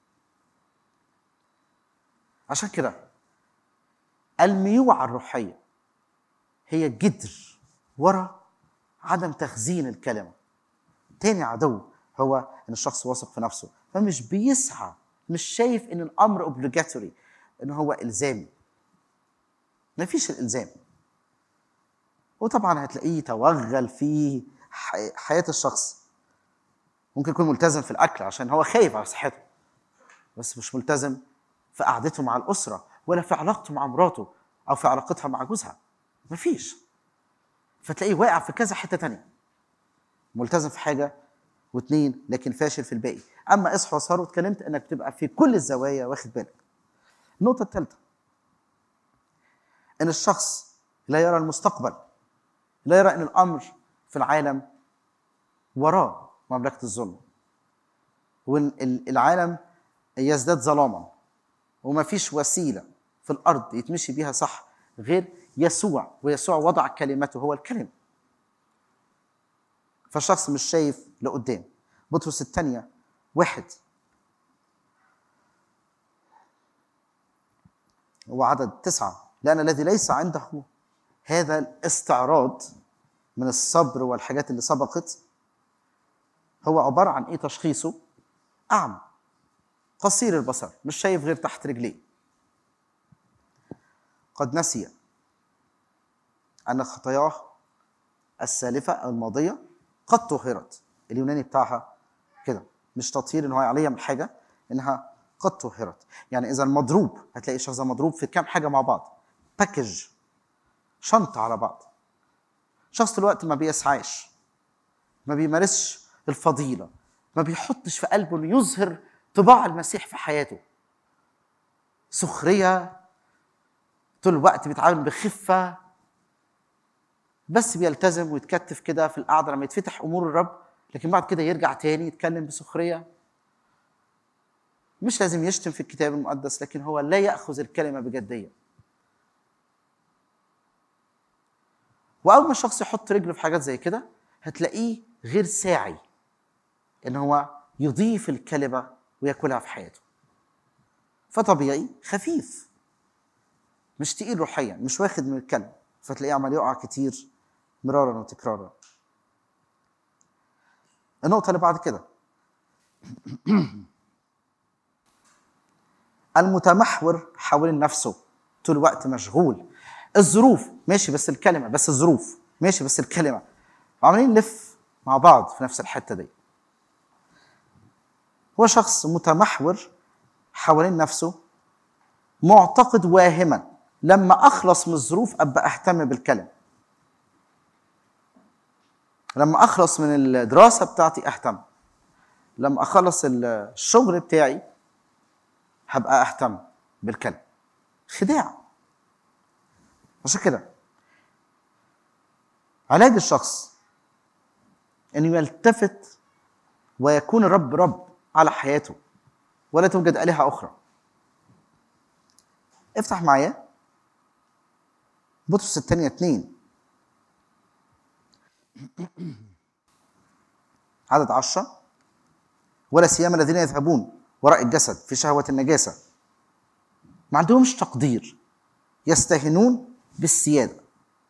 عشان كده الميوعة الروحية هي جدر ورا عدم تخزين الكلمة تاني عدو هو ان الشخص واثق في نفسه فمش بيسعى مش شايف ان الامر اوبليجاتوري ان هو الزامي مفيش الالزام وطبعا هتلاقيه توغل في حياه الشخص ممكن يكون ملتزم في الاكل عشان هو خايف على صحته بس مش ملتزم في قعدته مع الاسره ولا في علاقته مع مراته او في علاقتها مع جوزها مفيش فتلاقيه واقع في كذا حته تانية ملتزم في حاجه واثنين لكن فاشل في الباقي اما اصحى واسهر واتكلمت انك تبقى في كل الزوايا واخد بالك النقطه الثالثه ان الشخص لا يرى المستقبل لا يرى ان الامر في العالم وراه مملكه الظلم وان العالم يزداد ظلاما وما فيش وسيله في الارض يتمشي بيها صح غير يسوع ويسوع وضع كلمته هو الكلمه فالشخص مش شايف لقدام بطرس الثانيه واحد وعدد تسعة لأن الذي ليس عنده هذا الاستعراض من الصبر والحاجات اللي سبقت هو عبارة عن إيه تشخيصه؟ أعمى قصير البصر مش شايف غير تحت رجليه قد نسي أن خطاياه السالفة أو الماضية قد طهرت اليوناني بتاعها كده مش تطهير ان هو عليها من حاجه انها قد طهرت يعني اذا مضروب هتلاقي الشخص مضروب في كام حاجه مع بعض باكج شنطه على بعض شخص طول الوقت ما بيسعاش ما بيمارسش الفضيله ما بيحطش في قلبه انه يظهر طباع المسيح في حياته سخريه طول الوقت بيتعامل بخفه بس بيلتزم ويتكتف كده في القعده لما يتفتح امور الرب لكن بعد كده يرجع تاني يتكلم بسخريه مش لازم يشتم في الكتاب المقدس لكن هو لا ياخذ الكلمه بجديه واول ما الشخص يحط رجله في حاجات زي كده هتلاقيه غير ساعي ان هو يضيف الكلمه وياكلها في حياته فطبيعي خفيف مش تقيل روحيا مش واخد من الكلمه فتلاقيه عمال يقع كتير مرارا وتكرارا النقطه اللي بعد كده المتمحور حوالين نفسه طول الوقت مشغول الظروف ماشي بس الكلمه بس الظروف ماشي بس الكلمه وعمالين نلف مع بعض في نفس الحته دي هو شخص متمحور حوالين نفسه معتقد واهما لما اخلص من الظروف ابقى اهتم بالكلام لما اخلص من الدراسه بتاعتي اهتم لما اخلص الشغل بتاعي هبقى اهتم بالكلام خداع عشان كده علاج الشخص انه يلتفت ويكون الرب رب على حياته ولا توجد آلهة أخرى افتح معايا بطرس الثانية اتنين عدد عشرة ولا سيما الذين يذهبون وراء الجسد في شهوة النجاسة ما عندهمش تقدير يستهنون بالسيادة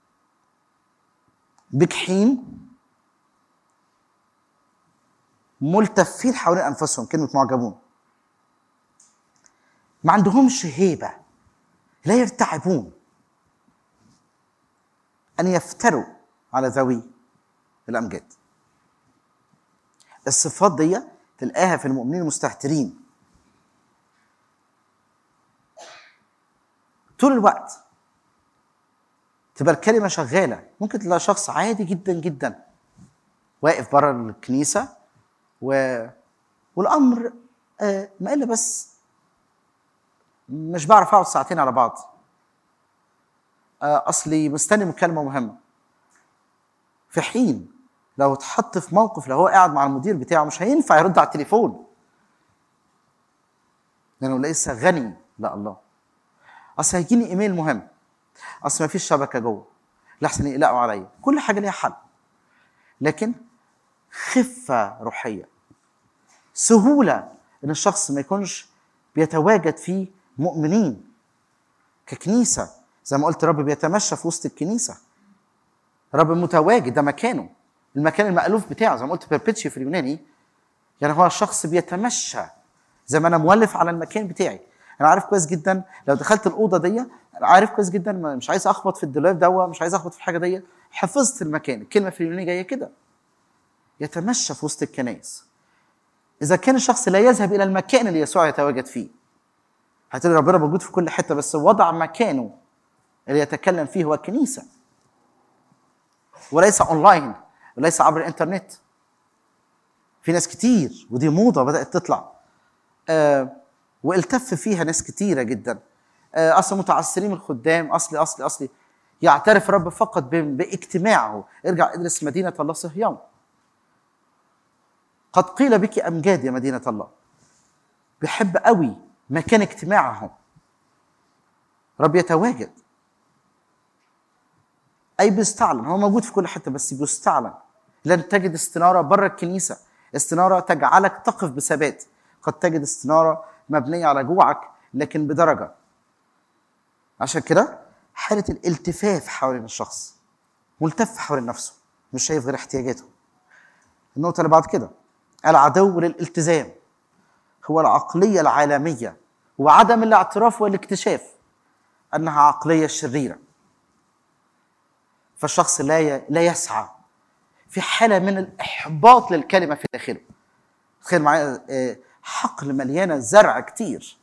بجحين ملتفين حوالين انفسهم كلمه معجبون ما عندهمش هيبه لا يرتعبون ان يفتروا على ذوي الامجاد الصفات دي تلقاها في المؤمنين المستهترين طول الوقت تبقى الكلمة شغالة ممكن تلاقي شخص عادي جدا جدا واقف بره الكنيسة و... والامر آه ما الا بس مش بعرف اقعد ساعتين على بعض آه اصلي مستني مكالمه مهمه في حين لو اتحط في موقف لو هو قاعد مع المدير بتاعه مش هينفع يرد على التليفون لانه لسه غني لا الله اصل هيجيني ايميل مهم اصل ما فيش شبكه جوه لحسن يقلقوا عليا كل حاجه ليها حل لكن خفة روحية سهولة إن الشخص ما يكونش بيتواجد فيه مؤمنين ككنيسة زي ما قلت رب بيتمشى في وسط الكنيسة رب متواجد ده مكانه المكان المألوف بتاعه زي ما قلت بيربيتشي في اليوناني يعني هو الشخص بيتمشى زي ما انا مولف على المكان بتاعي انا عارف كويس جدا لو دخلت الاوضه دي عارف كويس جدا مش عايز اخبط في الدولاب دوا مش عايز اخبط في الحاجه دي حفظت المكان الكلمه في اليوناني جايه كده يتمشى في وسط الكنائس إذا كان الشخص لا يذهب إلى المكان اللي يسوع يتواجد فيه هتقول ربنا موجود في كل حتة بس وضع مكانه اللي يتكلم فيه هو الكنيسة وليس أونلاين وليس عبر الإنترنت في ناس كتير ودي موضة بدأت تطلع آه والتف فيها ناس كتيرة جدا آه أصل متعسرين الخدام أصلي أصلي أصلي يعترف الرب فقط باجتماعه ارجع ادرس مدينة الله صهيون قد قيل بك امجاد يا مدينه الله بيحب قوي مكان اجتماعهم رب يتواجد اي بيستعلن هو موجود في كل حته بس بيستعلن لن تجد استناره بره الكنيسه استناره تجعلك تقف بثبات قد تجد استناره مبنيه على جوعك لكن بدرجه عشان كده حاله الالتفاف حوالين الشخص ملتف حوالين نفسه مش شايف غير احتياجاته النقطه اللي بعد كده العدو للالتزام هو العقلية العالمية وعدم الاعتراف والاكتشاف أنها عقلية شريرة فالشخص لا لا يسعى في حالة من الإحباط للكلمة في داخله تخيل معايا حقل مليانة زرع كتير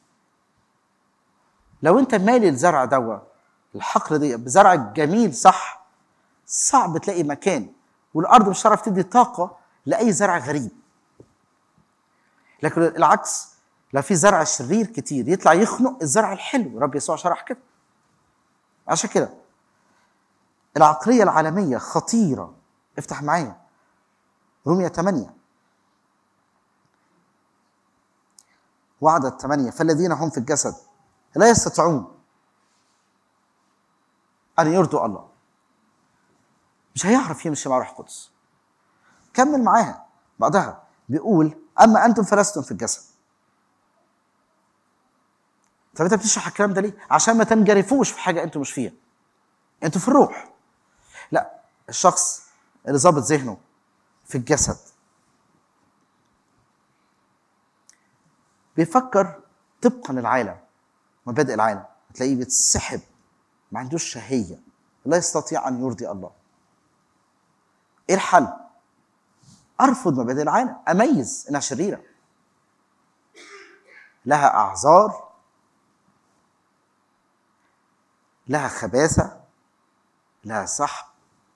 لو أنت مالي الزرع دوا الحقل دي بزرع جميل صح صعب تلاقي مكان والأرض مش هتعرف تدي طاقة لأي زرع غريب لكن العكس لو في زرع شرير كتير يطلع يخنق الزرع الحلو رب يسوع شرح كده عشان كده العقلية العالمية خطيرة افتح معايا رومية 8 وعدد 8 فالذين هم في الجسد لا يستطيعون أن يرضوا الله مش هيعرف يمشي مع روح القدس كمل معاها بعدها بيقول اما انتم فلستم في الجسد طب انت بتشرح الكلام ده ليه عشان ما تنجرفوش في حاجه انتم مش فيها انتوا في الروح لا الشخص اللي ظابط ذهنه في الجسد بيفكر طبقا للعالم مبادئ العالم تلاقيه بيتسحب ما عندوش شهيه لا يستطيع ان يرضي الله ايه الحل ارفض مبادئ العالم اميز انها شريره لها اعذار لها خباثه لها سحب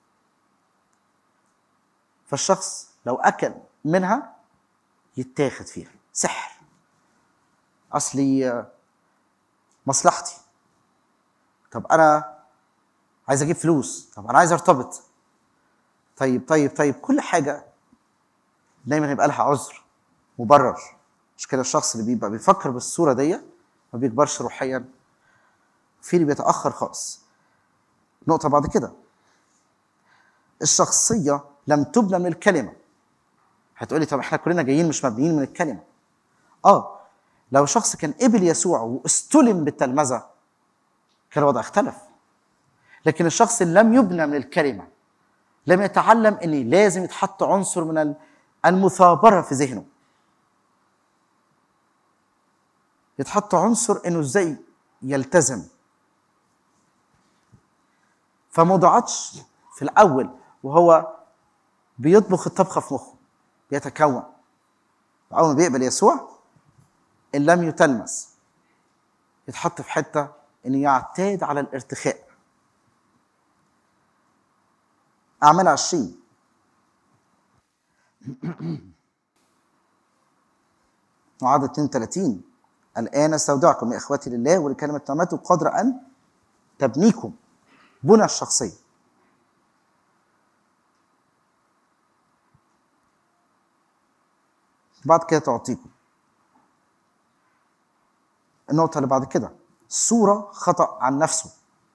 فالشخص لو اكل منها يتاخد فيها سحر اصلي مصلحتي طب انا عايز اجيب فلوس طب انا عايز ارتبط طيب طيب طيب كل حاجه دايما يبقى لها عذر مبرر مش كده الشخص اللي بيبقى بيفكر بالصوره دي ما بيكبرش روحيا في اللي بيتاخر خالص نقطه بعد كده الشخصيه لم تبنى من الكلمه هتقولي طب احنا كلنا جايين مش مبنيين من الكلمه اه لو شخص كان قبل يسوع واستلم بالتلمذه كان الوضع اختلف لكن الشخص اللي لم يبنى من الكلمه لم يتعلم ان لازم يتحط عنصر من المثابره في ذهنه يتحط عنصر انه ازاي يلتزم فما ضاعتش في الاول وهو بيطبخ الطبخه في مخه بيتكون اول ما بيقبل يسوع ان لم يتلمس يتحط في حته انه يعتاد على الارتخاء اعمال 20 وعدد 32 الآن استودعكم يا إخوتي لله ولكلمة نعمته قادرة أن تبنيكم بنى الشخصية بعد كده تعطيكم النقطة اللي بعد كده صورة خطأ عن نفسه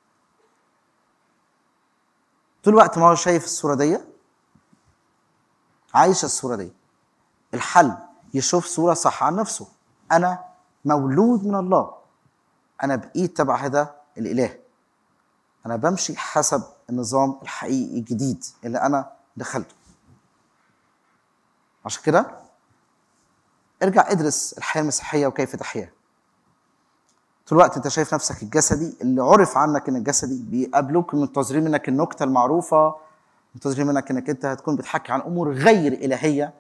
طول الوقت ما هو شايف الصورة دي عايش الصورة دي الحل يشوف صورة صح عن نفسه أنا مولود من الله أنا بقيت تبع هذا الإله أنا بمشي حسب النظام الحقيقي الجديد اللي أنا دخلته عشان كده ارجع ادرس الحياة المسيحية وكيف تحياها طول الوقت انت شايف نفسك الجسدي اللي عرف عنك ان الجسدي بيقابلوك منتظرين منك النكته المعروفه منتظرين منك انك انت هتكون بتحكي عن امور غير الهيه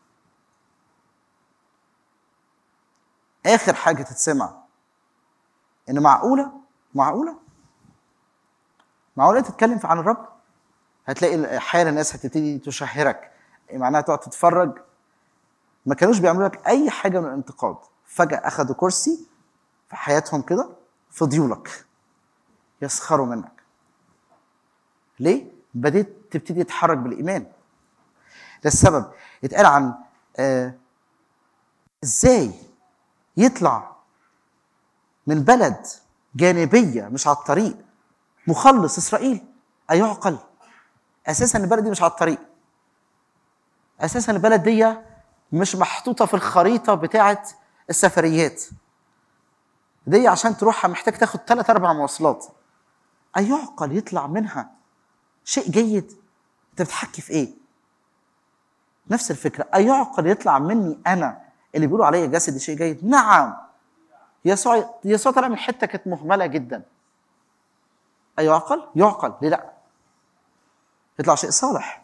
اخر حاجه تتسمع ان معقوله معقوله معقوله تتكلم عن الرب هتلاقي احيانا الناس هتبتدي تشهرك معناها تقعد تتفرج ما كانوش بيعملوا لك اي حاجه من الانتقاد فجاه اخذوا كرسي في حياتهم كده فضيولك يسخروا منك ليه؟ بديت تبتدي تتحرك بالإيمان ده السبب اتقال عن آه ازاي يطلع من بلد جانبية مش على الطريق مخلص إسرائيل أيعقل أساسا البلد دي مش على الطريق أساسا البلد دي مش محطوطة في الخريطة بتاعة السفريات دي عشان تروحها محتاج تاخد ثلاث اربع مواصلات ايعقل يطلع منها شيء جيد انت بتحكي في ايه نفس الفكره ايعقل يطلع مني انا اللي بيقولوا عليا جسدي شيء جيد نعم يسوع يسوع طلع من حته كانت مهمله جدا ايعقل يعقل ليه لا يطلع شيء صالح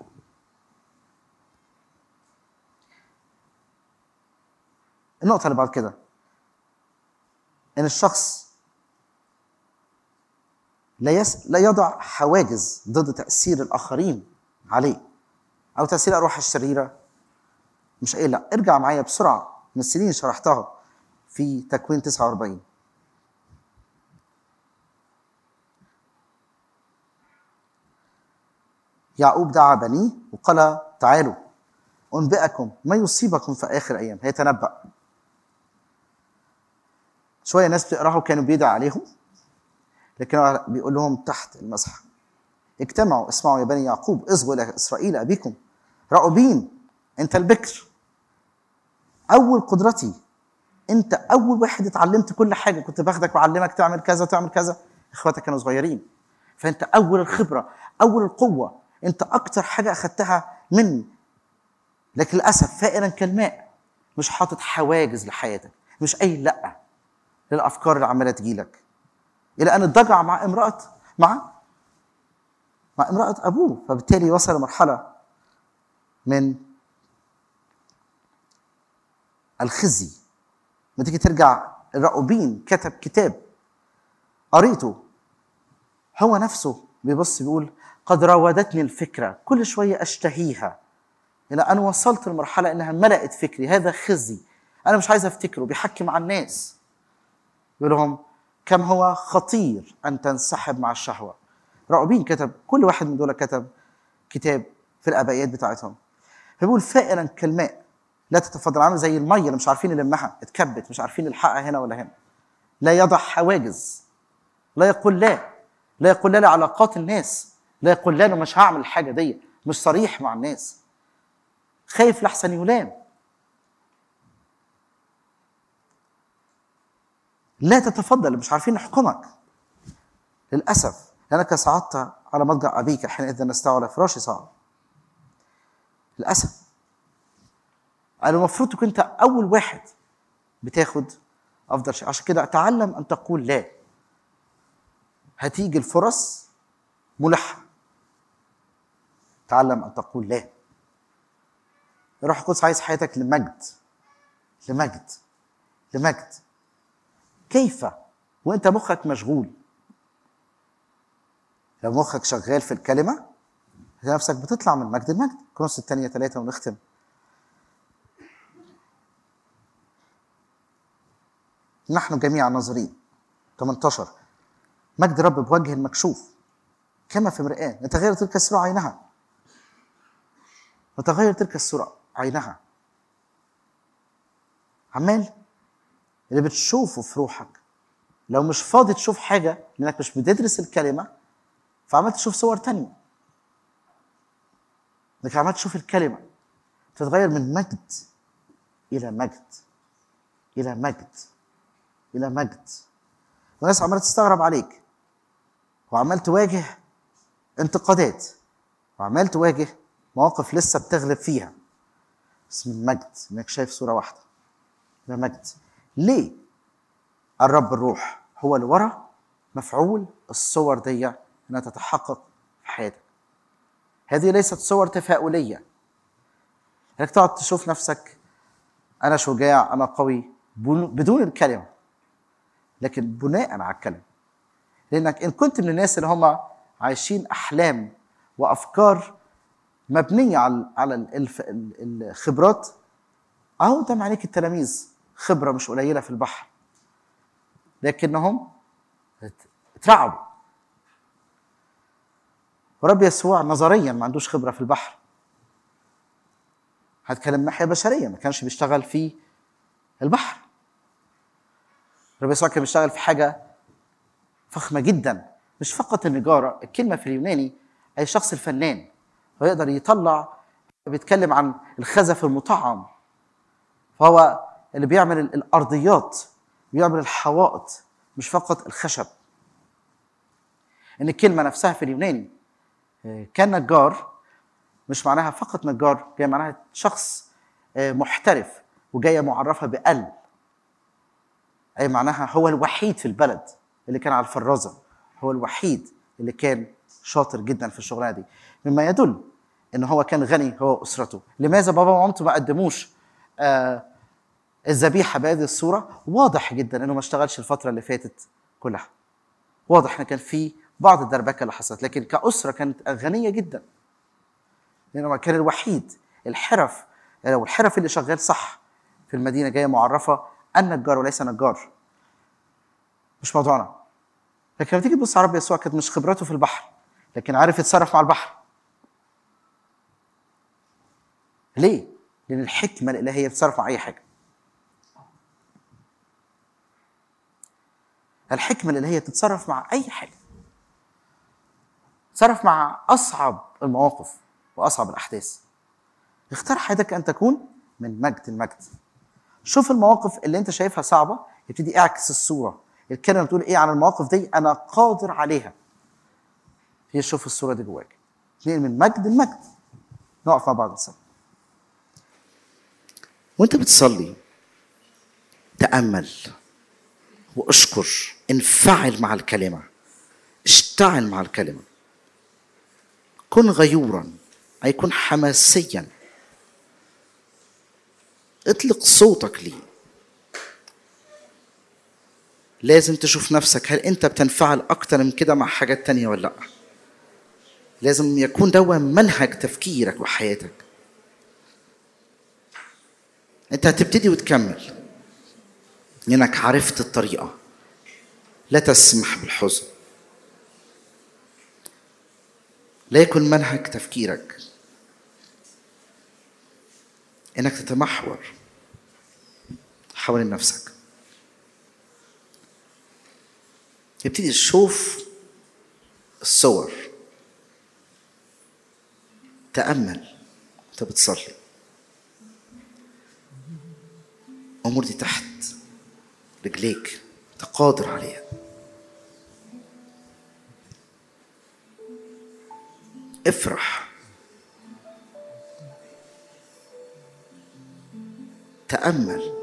النقطه اللي بعد كده ان الشخص لا يس... لا يضع حواجز ضد تاثير الاخرين عليه او تاثير الارواح الشريره مش ايه لا ارجع معايا بسرعه من السنين اللي شرحتها في تكوين 49 يعقوب دعا بنيه وقال تعالوا انبئكم ما يصيبكم في اخر ايام هيتنبأ شويه ناس بتقراها وكانوا بيدعى عليهم لكن بيقول لهم تحت المسح اجتمعوا اسمعوا يا بني يعقوب اصغوا الى اسرائيل ابيكم راؤوبين انت البكر اول قدرتي انت اول واحد اتعلمت كل حاجه كنت باخدك واعلمك تعمل كذا وتعمل كذا اخواتك كانوا صغيرين فانت اول الخبره اول القوه انت اكتر حاجه اخدتها مني لكن للاسف فائرا كالماء مش حاطط حواجز لحياتك مش اي لا للافكار اللي عماله تجيلك الى ان اتضجع مع امراه مع مع امراه ابوه فبالتالي وصل لمرحله من الخزي لما تيجي ترجع الراؤوبين كتب كتاب قريته هو نفسه بيبص بيقول قد راودتني الفكره كل شويه اشتهيها الى ان وصلت لمرحله انها ملأت فكري هذا خزي انا مش عايز افتكره بيحكي مع الناس يقول لهم كم هو خطير ان تنسحب مع الشهوه راؤوبين كتب كل واحد من دول كتب كتاب في الابائيات بتاعتهم فبيقول فائرا كالماء لا تتفضل عامل زي الميه اللي مش عارفين نلمها اتكبت مش عارفين نلحقها هنا ولا هنا لا يضع حواجز لا يقول لا لا يقول لا لعلاقات الناس لا يقول لا انا مش هعمل الحاجه دي مش صريح مع الناس خايف لحسن يلام لا تتفضل مش عارفين نحكمك للاسف لانك صعدت على مضجع ابيك حينئذ نستوى على فراشي صعب للاسف انا المفروض تكون انت اول واحد بتاخد افضل شيء عشان كده اتعلم ان تقول لا هتيجي الفرص ملحه تعلم ان تقول لا الروح القدس عايز حياتك لمجد لمجد لمجد كيف وانت مخك مشغول لو مخك شغال في الكلمه هتلاقي نفسك بتطلع من مجد المجد كروس الثانيه ثلاثه ونختم نحن جميعا ناظرين 18 مجد رب بوجه مكشوف كما في مرآة نتغير تلك الصورة عينها نتغير تلك الصورة عينها عمال اللي بتشوفه في روحك لو مش فاضي تشوف حاجة لأنك مش بتدرس الكلمة فعمال تشوف صور تانية انك عمال تشوف الكلمة تتغير من مجد إلى مجد إلى مجد إلى مجد وناس عمالة تستغرب عليك وعمال تواجه انتقادات وعمال تواجه مواقف لسه بتغلب فيها بس من مجد انك شايف صورة واحدة إلى مجد ليه؟ الرب الروح هو اللي ورا مفعول الصور دي انها تتحقق في حياتك هذه ليست صور تفاؤليه انك تقعد تشوف نفسك انا شجاع انا قوي بدون الكلمه لكن بناء على الكلمه لانك ان كنت من الناس اللي هم عايشين احلام وافكار مبنيه على على الف- الخبرات اهو قدام عينيك التلاميذ خبره مش قليله في البحر لكنهم اترعبوا ورب يسوع نظريا ما عندوش خبره في البحر هتكلم ناحيه بشريه ما كانش بيشتغل في البحر رب يسوع كان بيشتغل في حاجه فخمه جدا مش فقط النجاره الكلمه في اليوناني اي الشخص الفنان هو يقدر يطلع بيتكلم عن الخزف المطعم فهو اللي بيعمل الارضيات بيعمل الحوائط مش فقط الخشب ان الكلمه نفسها في اليوناني آه، كان نجار مش معناها فقط نجار جاي معناها شخص آه، محترف وجايه معرفه بال اي معناها هو الوحيد في البلد اللي كان على الفرازه هو الوحيد اللي كان شاطر جدا في الشغلانه دي مما يدل ان هو كان غني هو واسرته لماذا بابا ومامته ما قدموش آه الذبيحه بهذه الصوره واضح جدا انه ما اشتغلش الفتره اللي فاتت كلها واضح ان كان في بعض الدربكه اللي حصلت لكن كاسره كانت غنيه جدا لانه كان الوحيد الحرف لو الحرف اللي شغال صح في المدينه جايه معرفه النجار وليس نجار مش موضوعنا لكن لما تيجي تبص على رب يسوع كانت مش خبرته في البحر لكن عارف يتصرف مع البحر ليه؟ لأن الحكمة الإلهية بتتصرف مع أي حاجة الحكمة الإلهية تتصرف مع أي حاجة تتصرف مع أصعب المواقف وأصعب الأحداث اختار حياتك ان تكون من مجد لمجد شوف المواقف اللي انت شايفها صعبه ابتدي اعكس الصوره الكلمه بتقول ايه عن المواقف دي انا قادر عليها هي شوف الصوره دي جواك اتنين من مجد لمجد نقف مع بعض نصلي وانت بتصلي تامل واشكر انفعل مع الكلمه اشتعل مع الكلمه كن غيورا اي كن حماسيا اطلق صوتك ليه لازم تشوف نفسك هل انت بتنفعل اكتر من كده مع حاجات تانية ولا لا لازم يكون ده منهج تفكيرك وحياتك انت هتبتدي وتكمل لانك عرفت الطريقه لا تسمح بالحزن لا يكن منهج تفكيرك انك تتمحور حوالين نفسك تبتدي تشوف الصور تأمل وانت بتصلي الأمور دي تحت رجليك انت قادر عليها افرح تأمل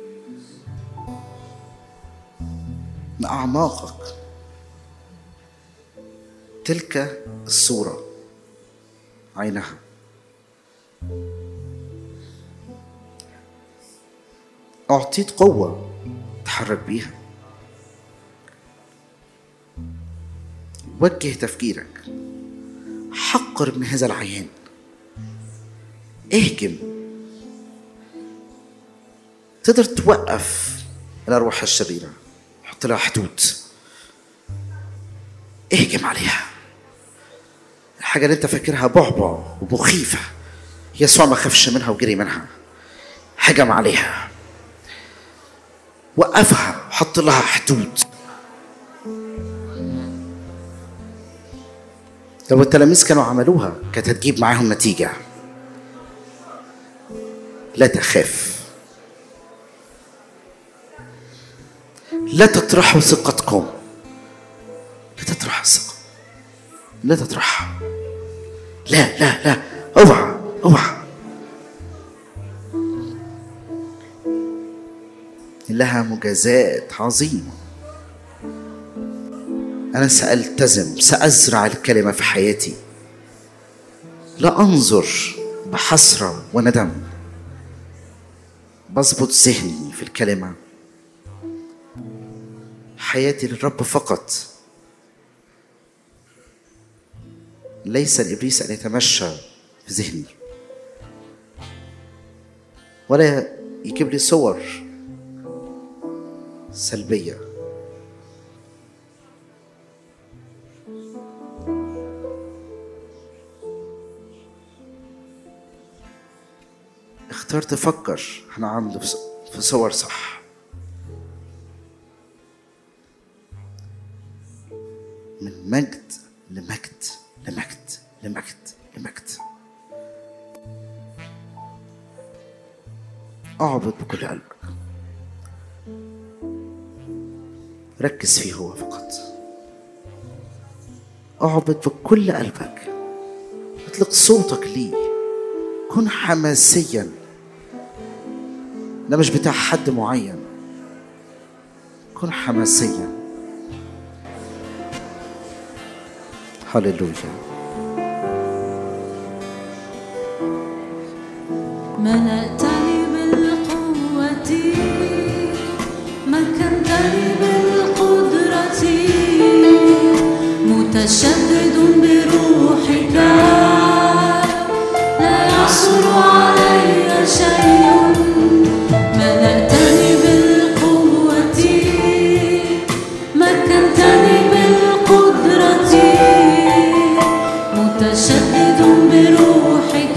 من أعماقك تلك الصورة عينها أعطيت قوة تحرك بيها وجه تفكيرك حقر من هذا العيان اهجم تقدر توقف الأرواح الشريرة حط لها حدود اهجم عليها الحاجة اللي انت فاكرها بعبع ومخيفة يسوع ما خافش منها وجري منها هجم عليها وقفها وحط لها حدود لو التلاميذ كانوا عملوها كانت هتجيب معاهم نتيجة لا تخاف لا تطرحوا ثقتكم لا تطرح الثقة لا تطرحها لا لا لا اوعى اوعى لها مجازات عظيمة أنا سألتزم سأزرع الكلمة في حياتي لا أنظر بحسرة وندم بظبط ذهني في الكلمة حياتي للرب فقط ليس لإبليس أن يتمشى في ذهني ولا يجيب لي صور سلبية اختار تفكر احنا عنده في صور صح من مجد لمجد لمجد لمجد لمجد اعبد بكل قلبك ركز فيه هو فقط اعبد بكل قلبك اطلق صوتك ليه كن حماسيا ده مش بتاع حد معين كن حماسيا هللويا ملأتني بالقوة مكنتني بالقدرة متشدد بروحك لا يعصر علي شيء ملأتني بالقوة مكنتني بالقدرة متشدد بروحك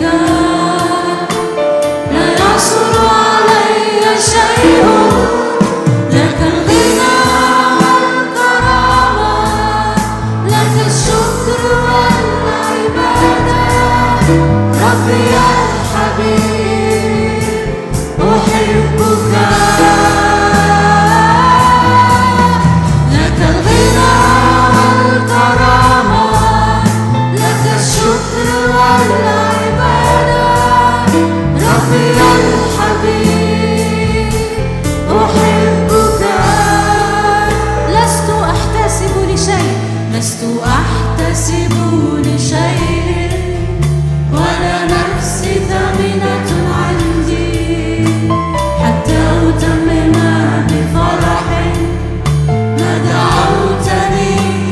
لا يعصر علي شيء لك الغنى والكرامة لك الشكر والعبادة ربي الحبيب الحبيب أحبك لك الغنى والكرامة لك الشكر والعبادة ربي الحبيب أحبك لست أحتسب لشيء لست أحتسب لشيء ولا نفسي ثمينة عندي حتى أتمم بفرح ما دعوتني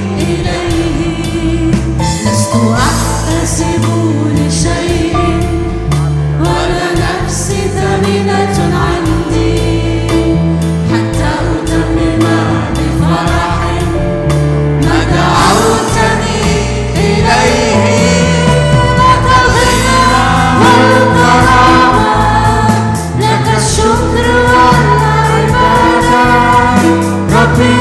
إليه لست أحتسب لشيء ولا نفسي ثمينة عندي حتى أتمم بفرح ما دعوتني إليه لك الغنى والكرامة لك الشكر والعبادة ربي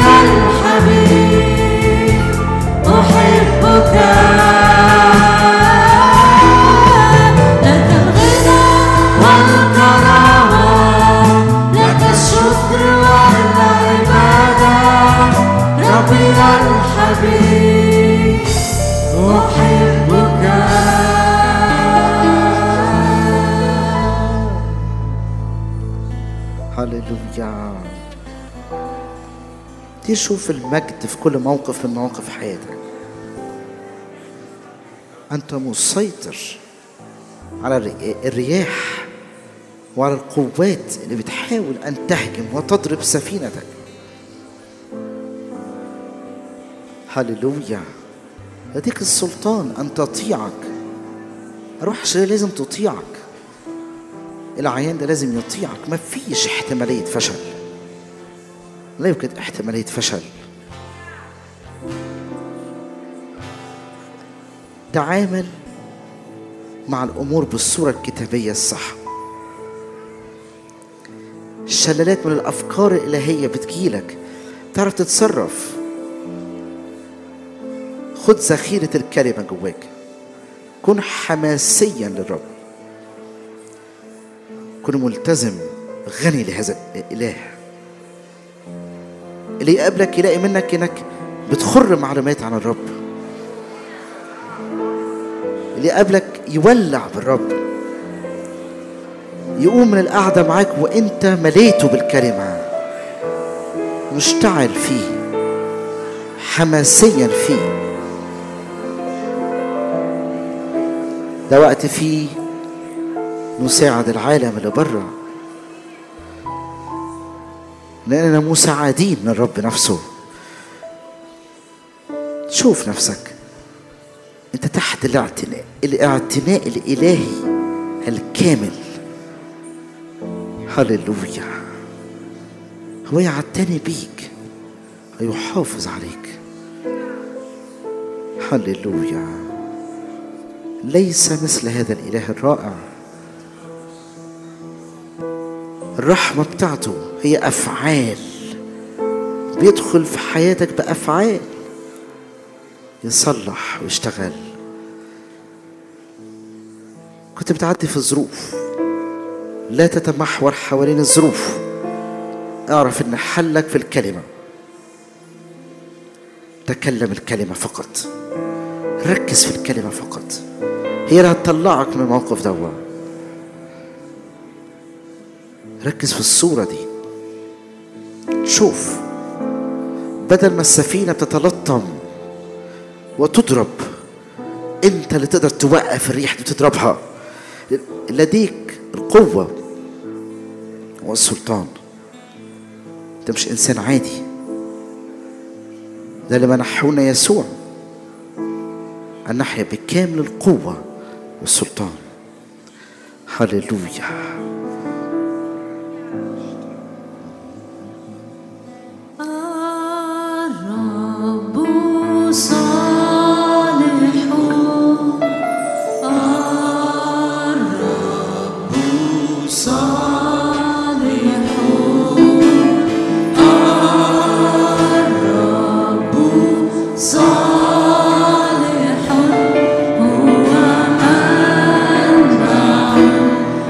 الحبيب أحبك لك الغنى والكرامة لك الشكر والعبادة ربي الحبيب أحبك هللويا تشوف المجد في كل موقف من مواقف حياتك أنت مسيطر على الري- الرياح وعلى القوات اللي بتحاول أن تهجم وتضرب سفينتك هللويا لديك السلطان أن تطيعك الروح الشرير لازم تطيعك العيان ده لازم يطيعك ما فيش احتمالية فشل لا يوجد احتمالية فشل تعامل مع الأمور بالصورة الكتابية الصح شلالات من الأفكار الإلهية بتجيلك تعرف تتصرف خد ذخيرة الكلمة جواك كن حماسيا للرب كن ملتزم غني لهذا الإله اللي يقابلك يلاقي منك انك بتخر معلومات عن الرب اللي يقابلك يولع بالرب يقوم من القعدة معاك وانت مليته بالكلمة مشتعل فيه حماسيا فيه ده وقت فيه نساعد العالم اللي بره لأننا مساعدين من الرب نفسه شوف نفسك انت تحت الاعتناء الاعتناء الالهي الكامل هللويا هو يعتني بيك ويحافظ عليك هللويا ليس مثل هذا الاله الرائع الرحمه بتاعته هي افعال بيدخل في حياتك بافعال يصلح ويشتغل كنت بتعدي في ظروف لا تتمحور حوالين الظروف اعرف ان حلك في الكلمه تكلم الكلمه فقط ركز في الكلمه فقط هي اللي هتطلعك من الموقف ده ركز في الصوره دي شوف بدل ما السفينه بتتلطم وتضرب انت اللي تقدر توقف الريح دي وتضربها لديك القوة والسلطان انت مش انسان عادي ده اللي منحونا يسوع ان نحيا بكامل القوة والسلطان هللويا الرب صالح الرب صالح الرب صالح هو منبع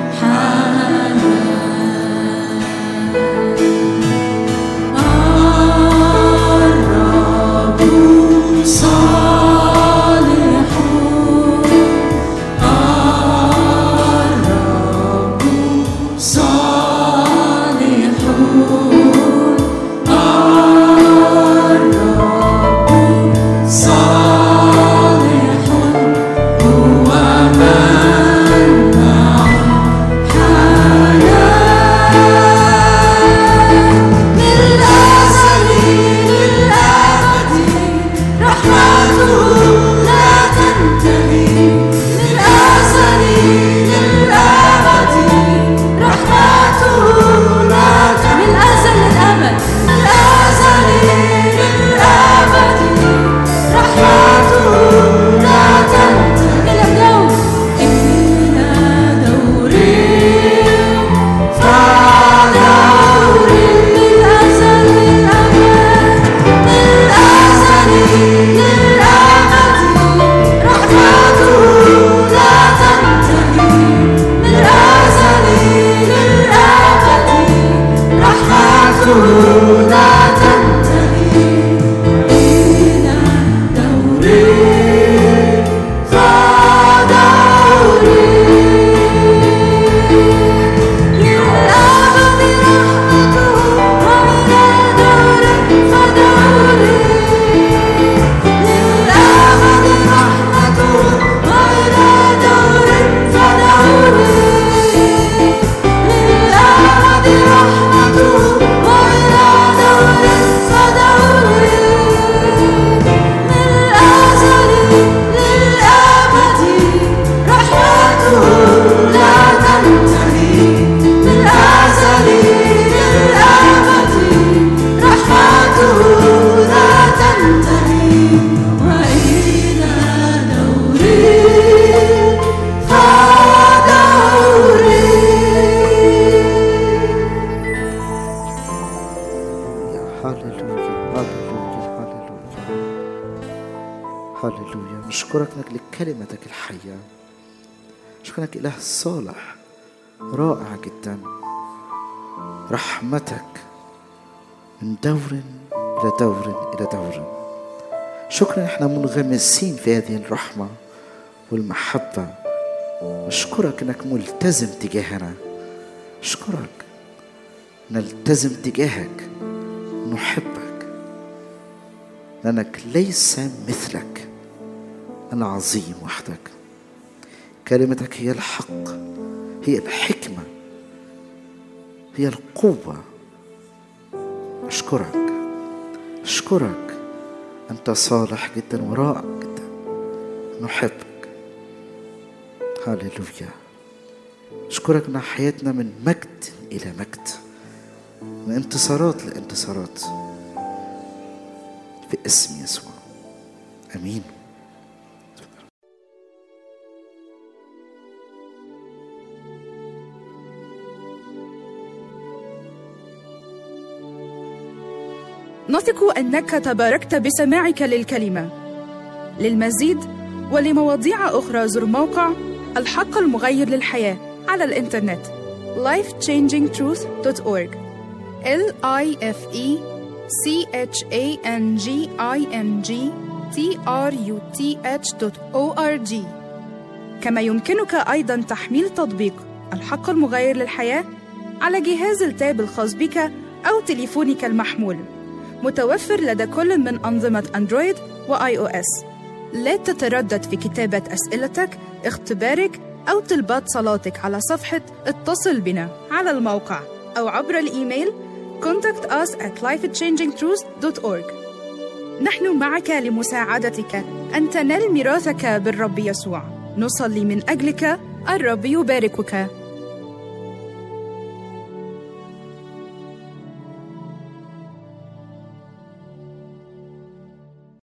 كلمتك الحية أشكرك إله صالح رائع جدا رحمتك من دور إلى دور إلى دور شكرا احنا منغمسين في هذه الرحمة والمحبة أشكرك أنك ملتزم تجاهنا أشكرك نلتزم تجاهك نحبك لأنك ليس مثلك العظيم وحدك كلمتك هي الحق هي الحكمة هي القوة أشكرك أشكرك أنت صالح جدا ورائع جدا نحبك هاليلويا أشكرك أن حياتنا من مجد إلى مجد من انتصارات لانتصارات في اسم يسوع امين نثق انك تباركت بسماعك للكلمه للمزيد ولمواضيع اخرى زر موقع الحق المغير للحياه على الانترنت lifechangingtruth.org l i f e c h a n g i n g t r u t h.org كما يمكنك ايضا تحميل تطبيق الحق المغير للحياه على جهاز التاب الخاص بك او تليفونك المحمول متوفر لدى كل من أنظمة أندرويد وآي أو إس. لا تتردد في كتابة أسئلتك، اختبارك أو طلبات صلاتك على صفحة اتصل بنا على الموقع أو عبر الإيميل contact us at lifechangingtruth.org نحن معك لمساعدتك أن تنال ميراثك بالرب يسوع نصلي من أجلك الرب يباركك